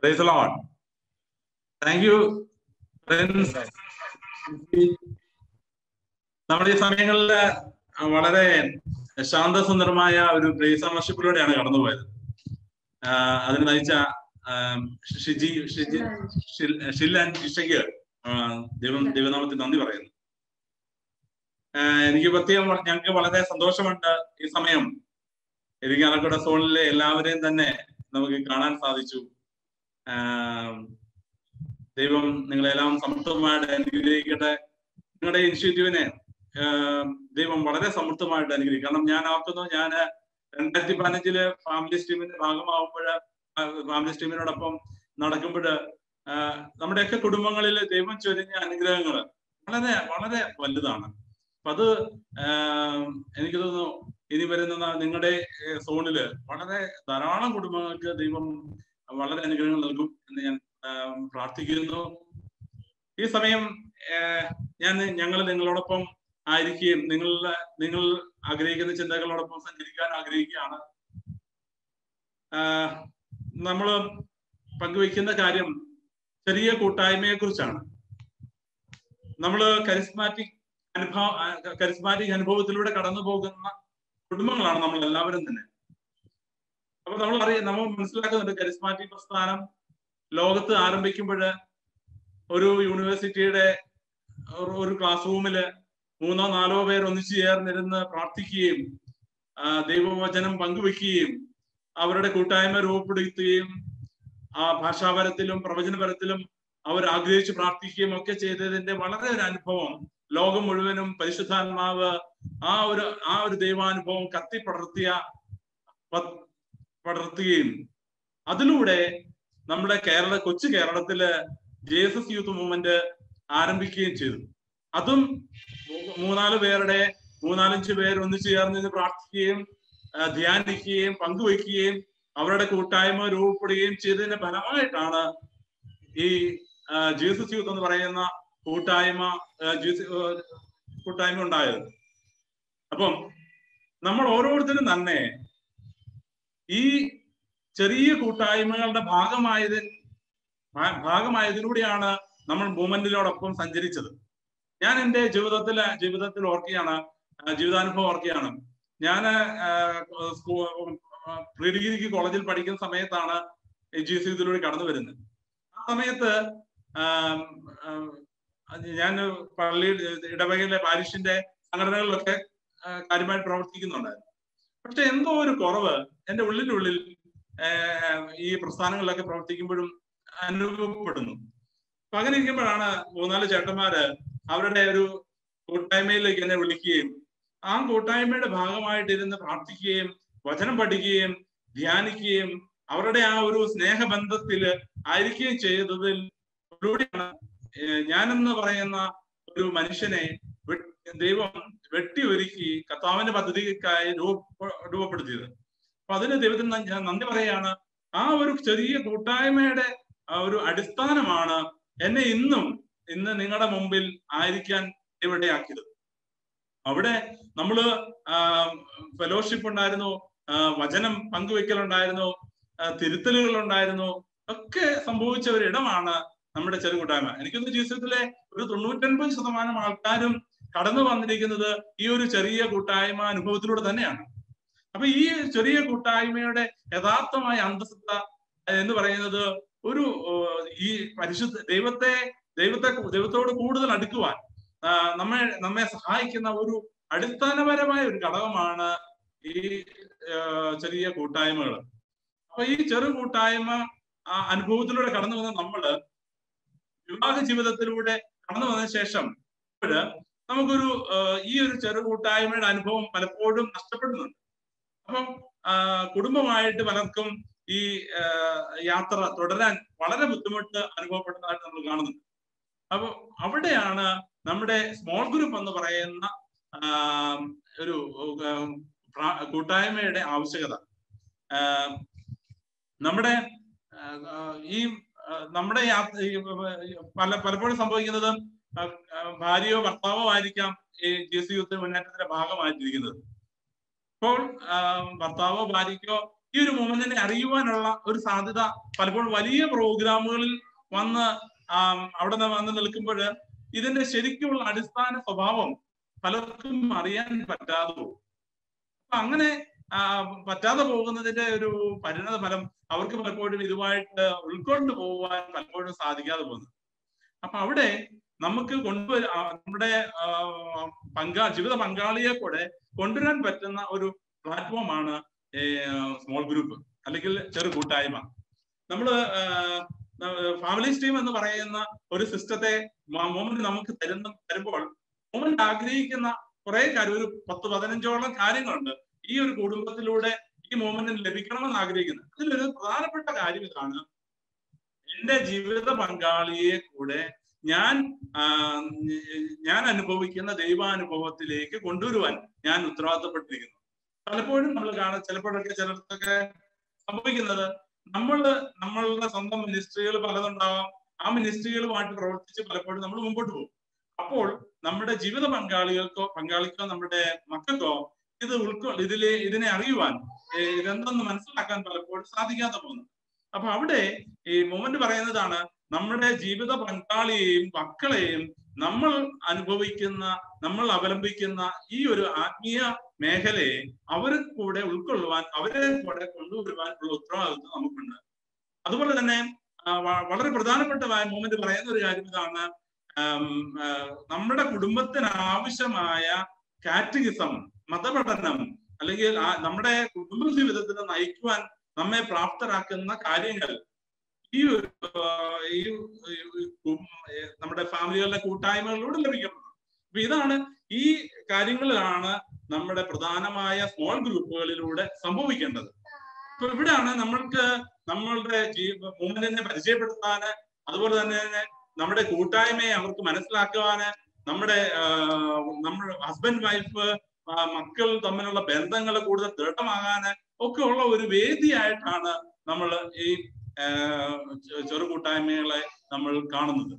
Praise the Lord. Thank you, friends. നമ്മുടെ ഈ സമയങ്ങളിൽ വളരെ ശാന്തസുന്ദരമായ ഒരു പ്രേസ് വർഷിപ്പിലൂടെയാണ് കടന്നുപോയത് ആഹ് അതിന് നയിച്ച ആം, ഷിജി ഷിജി ഷിൽ- ഷിൽ ആൻഡ് ഷിഷയ്ക്ക് ആഹ് ദൈവം ദൈവനാമത്തിൽ നന്ദി പറയുന്നു ആഹ് എനിക്ക് പ്രത്യേകം വ- ഞങ്ങൾക്ക് വളരെ സന്തോഷമുണ്ട് ഈ സമയം ഇരിക്കാലക്കുട സോണിലെ എല്ലാവരെയും തന്നെ നമുക്ക് കാണാൻ സാധിച്ചു ആഹ് ദൈവം നിങ്ങളെല്ലാം സമൃദ്ധമായിട്ട് അനുഗ്രഹിക്കട്ടെ നിങ്ങളുടെ ഇനിഷ്യേറ്റീവിനെ ആഹ് ദൈവം വളരെ സമൃദ്ധമായിട്ട് അനുഗ്രഹിക്കും കാരണം ഞാൻ ഓർക്കുന്നു ഞാൻ രണ്ടായിരത്തി പതിനഞ്ചില് ഫാമിലി സ്ട്രീമിന്റെ ഭാഗമാവുമ്പോൾ ഫാമിലി സ്ട്രീമിനോടൊപ്പം നടക്കുമ്പോൾ നമ്മുടെയൊക്കെ കുടുംബങ്ങളിൽ ദൈവം ചൊരിഞ്ഞ അനുഗ്രഹങ്ങൾ വളരെ വളരെ വലുതാണ് അപ്പൊ അത് ആഹ് എനിക്ക് തോന്നുന്നു ഇനി വരുന്ന ന- നിങ്ങളുടെ ഏഹ് സോണില് വളരെ ധാരാളം കുടുംബങ്ങൾക്ക് ദൈവം വളരെ അനുഗ്രഹങ്ങൾ നൽകും എന്ന് ഞാൻ ആഹ് പ്രാർത്ഥിക്കുന്നു ഈ സമയം ഏഹ് ഞാൻ ഞങ്ങൾ നിങ്ങളോടൊപ്പം ആയിരിക്കുകയും നിങ്ങളുടെ നിങ്ങൾ ആഗ്രഹിക്കുന്ന ചിന്തകളോടൊപ്പം സഞ്ചരിക്കാൻ ആഗ്രഹിക്കുകയാണ് ആഹ് നമ്മള് പങ്കുവയ്ക്കുന്ന കാര്യം ചെറിയ കൂട്ടായ്മയെ കുറിച്ചാണ് നമ്മള് കരിസ്മാറ്റിക് അനുഭവ കരിസ്മാറ്റിക് അനുഭവത്തിലൂടെ കടന്നു പോകുന്ന കുടുംബങ്ങളാണ് നമ്മൾ എല്ലാവരും തന്നെ അപ്പൊ നമ്മൾ അറിയാം നമ്മൾ മനസ്സിലാക്കുന്നുണ്ട് കരിസ്മാറ്റിക് പ്രസ്ഥാനം ലോകത്ത് ആരംഭിക്കുമ്പോൾ ഒരു യൂണിവേഴ്സിറ്റിയുടെ ഒരു- ഒരു ക്ലാസ് റൂമില് മൂന്നോ നാലോ പേർ ഒന്നിച്ചു ചേർന്നിരുന്ന് പ്രാർത്ഥിക്കുകയും ആ, ദൈവവചനം പങ്കുവെക്കുകയും അവരുടെ കൂട്ടായ്മ രൂപപ്പെടുത്തുകയും ആ ഭാഷാപരത്തിലും പ്രവചനപരത്തിലും അവർ ആഗ്രഹിച്ച് പ്രാർത്ഥിക്കുകയും ഒക്കെ ചെയ്തതിന്റെ വളരെ ഒരു അനുഭവം ലോകം മുഴുവനും പരിശുദ്ധാത്മാവ് ആ ഒരു ആ ഒരു ദൈവാനുഭവം കത്തിപ്പടർത്തിയ പ- പടർത്തുകയും അതിലൂടെ നമ്മുടെ കേരള കൊച്ചു കേരളത്തില് ജേസസ് യൂത്ത് മൂവ്മെന്റ് ആരംഭിക്കുകയും ചെയ്തു അതും മൂ- മൂന്നാല് പേരുടെ മൂന്നാലഞ്ച് പേർ ഒന്നിച്ചു ചേർന്ന് ഇത് പ്രാർത്ഥിക്കുകയും ആ, ധ്യാനിക്കുകയും പങ്കുവയ്ക്കുകയും അവരുടെ കൂട്ടായ്മ രൂപപ്പെടുകയും ചെയ്തതിന്റെ ഫലമായിട്ടാണ് ഈ ആ, ജീസസ് യൂത്ത് എന്ന് പറയുന്ന കൂട്ടായ്മ ആ, ജീസ- ആ, കൂട്ടായ്മ ഉണ്ടായത് അപ്പം നമ്മൾ ഓരോരുത്തരും തന്നെ ഈ ചെറിയ കൂട്ടായ്മകളുടെ ഭാഗമായതി ഭാ- ഭാഗമായതിലൂടെയാണ് നമ്മൾ മൂവ്മെന്റിനോടൊപ്പം സഞ്ചരിച്ചത് ഞാൻ എൻ്റെ ജീവിതത്തില് ജീവിതത്തിൽ ഓർക്കുകയാണ് ആ, ജീവിതാനുഭവം ഓർക്കുകയാണ് ഞാൻ പ്രീ ഡിഗ്രിക്ക് കോളേജിൽ പഠിക്കുന്ന സമയത്താണ് ജി സി ഇതിലൂടെ കടന്നു വരുന്നത് ആ സമയത്ത് ആം, ആം, ഞാൻ പള്ളി ഇടവകയിലെ പാരിഷിന്റെ സംഘടനകളിലൊക്കെ ആ, കാര്യമായിട്ട് പ്രവർത്തിക്കുന്നുണ്ടായിരുന്നു പക്ഷെ എന്തോ ഒരു കുറവ് എൻ്റെ ഉള്ളിനുള്ളിൽ ആഹ് ഈ പ്രസ്ഥാനങ്ങളിലൊക്കെ പ്രവർത്തിക്കുമ്പോഴും അനുഭവപ്പെടുന്നു അപ്പൊ അങ്ങനെ ഇരിക്കുമ്പോഴാണ് മൂന്നാല് ചേട്ടന്മാര് അവരുടെ ഒരു കൂട്ടായ്മയിലേക്ക് എന്നെ വിളിക്കുകയും ആ കൂട്ടായ്മയുടെ ഭാഗമായിട്ട് ഇരുന്ന് പ്രാർത്ഥിക്കുകയും വചനം പഠിക്കുകയും ധ്യാനിക്കുകയും അവരുടെ ആ ഒരു സ്നേഹബന്ധത്തില് ആയിരിക്കുകയും ചെയ്തതിൽ ലൂടെയാണ് ഏഹ് ഞാനെന്ന് പറയുന്ന ഒരു മനുഷ്യനെ വെ- ദൈവം വെട്ടി ഒരുക്കി കർത്താവിന്റെ പദ്ധതിക്കായി രൂപ രൂപപ്പെടുത്തിയത് അപ്പൊ അതിന് ദൈവത്തിന് ന- ഞാൻ നന്ദി പറയാണ് ആ ഒരു ചെറിയ കൂട്ടായ്മയുടെ ആ ഒരു അടിസ്ഥാനമാണ് എന്നെ ഇന്നും ഇന്ന് നിങ്ങളുടെ മുമ്പിൽ ആയിരിക്കാൻ ഇവിടെയാക്കിയത് അവിടെ നമ്മള് ഫെലോഷിപ്പ് ഉണ്ടായിരുന്നു ആ, വചനം പങ്കുവെക്കലുണ്ടായിരുന്നു ആ, തിരുത്തലുകൾ ഉണ്ടായിരുന്നു ഒക്കെ സംഭവിച്ച ഒരു ഇടമാണ് നമ്മുടെ ചെറു കൂട്ടായ്മ എനിക്കൊന്ന് ജീവിതത്തിലെ ഒരു തൊണ്ണൂറ്റൊൻപത് ശതമാനം ആൾക്കാരും കടന്നു വന്നിരിക്കുന്നത് ഈ ഒരു ചെറിയ കൂട്ടായ്മ അനുഭവത്തിലൂടെ തന്നെയാണ് അപ്പൊ ഈ ചെറിയ കൂട്ടായ്മയുടെ യഥാർത്ഥമായ അന്തസ്സത്ത എന്ന് പറയുന്നത് ഒരു ഏഹ്, ഈ പരിശുദ്ധ ദൈവത്തെ ദൈവത്തെ ദൈവത്തോട് കൂടുതൽ അടുക്കുവാൻ ആ, നമ്മെ നമ്മെ സഹായിക്കുന്ന ഒരു അടിസ്ഥാനപരമായ ഒരു ഘടകമാണ് ഈ ഏഹ്, ചെറിയ കൂട്ടായ്മകൾ അപ്പൊ ഈ ചെറു കൂട്ടായ്മ ആ അനുഭവത്തിലൂടെ കടന്നു വന്ന നമ്മള് വിവാഹ ജീവിതത്തിലൂടെ കടന്നു വന്ന ശേഷം ഇപ്പോഴ് നമുക്കൊരു ഏഹ്, ഈ ഒരു ചെറു കൂട്ടായ്മയുടെ അനുഭവം പലപ്പോഴും നഷ്ടപ്പെടുന്നുണ്ട് അപ്പം ആ, കുടുംബമായിട്ട് പലർക്കും ഈ ആ, യാത്ര തുടരാൻ വളരെ ബുദ്ധിമുട്ട് അനുഭവപ്പെടുന്നതായിട്ട് നമ്മൾ കാണുന്നുണ്ട് അപ്പൊ അവിടെയാണ് നമ്മുടെ സ്മോൾ ഗ്രൂപ്പ് എന്ന് പറയുന്ന ആ, ഒരു ആ, പ്രാ- കൂട്ടായ്മയുടെ ആവശ്യകത ആ, നമ്മുടെ ആ, ആ, ഈ ആ, നമ്മുടെ യാത്ര ഈ, ഈ, പല പലപ്പോഴും സംഭവിക്കുന്നത് ആ, ആ, ഭാര്യയോ ഭർത്താവോ ആയിരിക്കാം ഈ ജി സി യുദ്ധ മുന്നേറ്റത്തിന്റെ ഭാഗമായിട്ടിരിക്കുന്നത് ഇപ്പോൾ ആ, ഭർത്താവോ ഭാര്യയ്ക്കോ ഈ ഒരു മൂവ്മെന്റിനെ അറിയുവാനുള്ള ഒരു സാധ്യത പലപ്പോഴും വലിയ പ്രോഗ്രാമുകളിൽ വന്ന് ആം, അവിടെ നിന്ന് വന്ന് നിൽക്കുമ്പോൾ ഇതിന്റെ ശരിക്കുമുള്ള അടിസ്ഥാന സ്വഭാവം പലർക്കും അറിയാൻ പറ്റാതെ പോകും അപ്പൊ അങ്ങനെ ആ, പറ്റാതെ പോകുന്നതിന്റെ ഒരു പരിണത ഫലം അവർക്ക് പലപ്പോഴും ഇതുമായിട്ട് ഉൾക്കൊണ്ട് പോകാൻ പലപ്പോഴും സാധിക്കാതെ പോകുന്നു അപ്പൊ അവിടെ നമുക്ക് കൊണ്ടുവര ആ, നമ്മുടെ ആ, പങ്കാ ജീവിത പങ്കാളിയെ കൂടെ കൊണ്ടുവരാൻ പറ്റുന്ന ഒരു പ്ലാറ്റ്ഫോമാണ് സ്മോൾ ഗ്രൂപ്പ് അല്ലെങ്കിൽ ചെറു കൂട്ടായ്മ നമ്മള് ഫാമിലി സ്ട്രീം എന്ന് പറയുന്ന ഒരു സിസ്റ്റത്തെ മൂമെന്റ് നമുക്ക് തരുന്ന തരുമ്പോൾ മൂമെന്റ് ആഗ്രഹിക്കുന്ന കുറെ കാര്യം ഒരു പത്ത് പതിനഞ്ചോളം കാര്യങ്ങളുണ്ട് ഈ ഒരു കുടുംബത്തിലൂടെ ഈ മൂമെന്റിന് ലഭിക്കണമെന്ന് ആഗ്രഹിക്കുന്നത് അതിലൊരു പ്രധാനപ്പെട്ട കാര്യം ഇതാണ് എന്റെ ജീവിത പങ്കാളിയെ കൂടെ ഞാൻ ആ, ഞാൻ അനുഭവിക്കുന്ന ദൈവാനുഭവത്തിലേക്ക് കൊണ്ടുവരുവാൻ ഞാൻ ഉത്തരവാദിത്തപ്പെട്ടിരിക്കുന്നു പലപ്പോഴും നമ്മൾ കാണാം ചിലപ്പോഴൊക്കെ ചിലർക്കൊക്കെ സംഭവിക്കുന്നത് നമ്മൾ നമ്മളുടെ സ്വന്തം മിനിസ്ട്രികൾ പലതുണ്ടാവാം ആ മിനിസ്ട്രികളുമായിട്ട് പ്രവർത്തിച്ച് പലപ്പോഴും നമ്മൾ മുമ്പോട്ട് പോകും അപ്പോൾ നമ്മുടെ ജീവിത പങ്കാളികൾക്കോ പങ്കാളിക്കോ നമ്മുടെ മക്കൾക്കോ ഇത് ഉൾക്കൊ ഇതിലെ ഇതിനെ അറിയുവാൻ ഏ, ഇതെന്തെന്ന് മനസ്സിലാക്കാൻ പലപ്പോഴും സാധിക്കാതെ പോകുന്നു അപ്പൊ അവിടെ ഈ മൊമെന്റ് പറയുന്നതാണ് നമ്മുടെ ജീവിത പങ്കാളിയെയും മക്കളെയും നമ്മൾ അനുഭവിക്കുന്ന നമ്മൾ അവലംബിക്കുന്ന ഈ ഒരു ആത്മീയ മേഖലയെ അവരെ കൂടെ ഉൾക്കൊള്ളുവാൻ അവരെ കൂടെ കൊണ്ടുവരുവാൻ ഉള്ള ഉത്തരവാദിത്വം നമുക്കുണ്ട് അതുപോലെ തന്നെ ആ, വ- വളരെ പ്രധാനപ്പെട്ട മൂമെന്റ് പറയുന്ന ഒരു കാര്യം ഇതാണ് ആം, ആ, നമ്മുടെ കുടുംബത്തിന് ആവശ്യമായ കാറ്റഗിസം മതപഠനം അല്ലെങ്കിൽ ആ നമ്മുടെ കുടുംബ ജീവിതത്തിന് നയിക്കുവാൻ നമ്മെ പ്രാപ്തരാക്കുന്ന കാര്യങ്ങൾ ഈ ഒരു ആ, ഈ ഈ ഉം, ഏ, നമ്മുടെ ഫാമിലികളുടെ കൂട്ടായ്മകളിലൂടെ ലഭിക്കണം അപ്പൊ ഇതാണ് ഈ കാര്യങ്ങളിലാണ് നമ്മുടെ പ്രധാനമായ സ്മോൾ ഗ്രൂപ്പുകളിലൂടെ സംഭവിക്കേണ്ടത് അപ്പൊ ഇവിടെയാണ് നമ്മൾക്ക് നമ്മളുടെ മൂവ്മെന്റിനെ പരിചയപ്പെടുത്താന് അതുപോലെ തന്നെ നമ്മുടെ കൂട്ടായ്മയെ അവർക്ക് മനസ്സിലാക്കുവാന് നമ്മുടെ ആ, നമ്മുടെ ഹസ്ബൻഡ് വൈഫ് മക്കൾ തമ്മിലുള്ള ബന്ധങ്ങൾ കൂടുതൽ ദൃഢമാകാന് ഒക്കെ ഉള്ള ഒരു വേദിയായിട്ടാണ് നമ്മൾ ഈ ആ, ചെ- ചെറു കൂട്ടായ്മകളെ നമ്മൾ കാണുന്നത്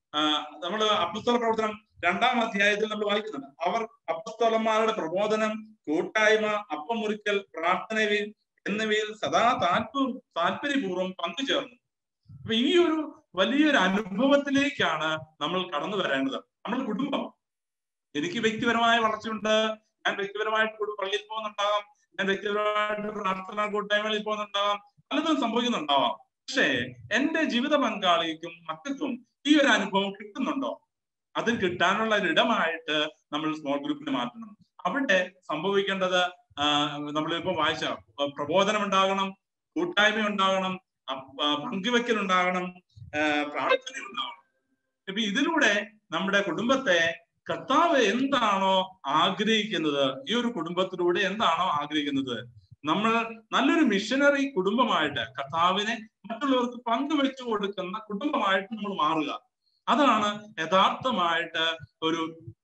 നമ്മൾ അപ്പസ്തല പ്രവർത്തനം രണ്ടാം അധ്യായത്തിൽ നമ്മൾ വായിക്കുന്നുണ്ട് അവർ അപ്പസ്തലന്മാരുടെ പ്രബോധനം കൂട്ടായ്മ അപ്പം മുറിക്കൽ പ്രാർത്ഥനയിൽ എന്നിവയിൽ സദാ താല്പ താല്പര്യപൂർവ്വം പങ്കുചേർന്നു അപ്പൊ ഈ ഒരു വലിയൊരു അനുഭവത്തിലേക്കാണ് നമ്മൾ കടന്നു വരേണ്ടത് നമ്മൾ കുടുംബം എനിക്ക് വ്യക്തിപരമായ വളർച്ചയുണ്ട് ഞാൻ വ്യക്തിപരമായിട്ട് കുടു- പള്ളിയിൽ പോകുന്നുണ്ടാകാം ഞാൻ വ്യക്തിപരമായിട്ട് പ്രാർത്ഥന കൂട്ടായ്മകളിൽ പോകുന്നുണ്ടാകാം പലതും സംഭവിക്കുന്നുണ്ടാവാം പക്ഷേ എന്റെ ജീവിത പങ്കാളിക്കും മക്കൾക്കും ഈ ഒരു അനുഭവം കിട്ടുന്നുണ്ടോ അത് കിട്ടാനുള്ള ഒരു ഇടമായിട്ട് നമ്മൾ സ്മോൾ ഗ്രൂപ്പിനെ മാറ്റണം അവിടെ സംഭവിക്കേണ്ടത് നമ്മളിപ്പോ വായിച്ച ആ, പ്രബോധനം ഉണ്ടാകണം കൂട്ടായ്മ ഉണ്ടാകണം അപ്- ആ, പങ്കുവെക്കൽ ഉണ്ടാകണം ആ, പ്രാർത്ഥന ഉണ്ടാകണം ഇപ്പൊ ഇതിലൂടെ നമ്മുടെ കുടുംബത്തെ കർത്താവ് എന്താണോ ആഗ്രഹിക്കുന്നത് ഈ ഒരു കുടുംബത്തിലൂടെ എന്താണോ ആഗ്രഹിക്കുന്നത് നമ്മൾ നല്ലൊരു മിഷനറി കുടുംബമായിട്ട് കർത്താവിനെ മറ്റുള്ളവർക്ക് പങ്കുവെച്ചു കൊടുക്കുന്ന കുടുംബമായിട്ട് നമ്മൾ മാറുക അതാണ് യഥാർത്ഥമായിട്ട് ഒരു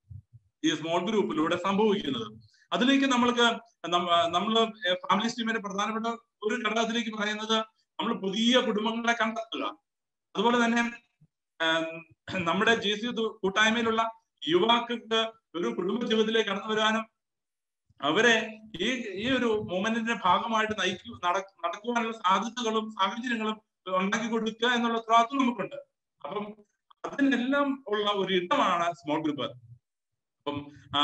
ഈ സ്മോൾ ഗ്രൂപ്പിലൂടെ സംഭവിക്കുന്നത് അതിലേക്ക് നമ്മൾക്ക് നമ്മൾ ഫാമിലി സ്ട്രീമിന്റെ പ്രധാനപ്പെട്ട ഒരു ഘടകത്തിലേക്ക് പറയുന്നത് നമ്മൾ പുതിയ കുടുംബങ്ങളെ കണ്ടെത്തുക അതുപോലെ തന്നെ ആം, നമ്മുടെ ജി സി കൂട്ടായ്മയിലുള്ള യുവാക്കൾക്ക് ഒരു കുടുംബ ജീവിതത്തിലേക്ക് കടന്നു വരാനും അവരെ ഈ ഈ ഒരു മൂവ്മെന്റിന്റെ ഭാഗമായിട്ട് നയിക്കു നട- നടക്കുവാനുള്ള സാധ്യതകളും സാഹചര്യങ്ങളും ഉണ്ടാക്കി കൊടുക്കുക എന്നുള്ള ഉത്തരവാദിത്വം നമുക്കുണ്ട് അപ്പം അതിനെല്ലാം ഉള്ള ഒരു ഇടമാണ് സ്മോൾ ഗ്രൂപ്പ് അപ്പം ആ,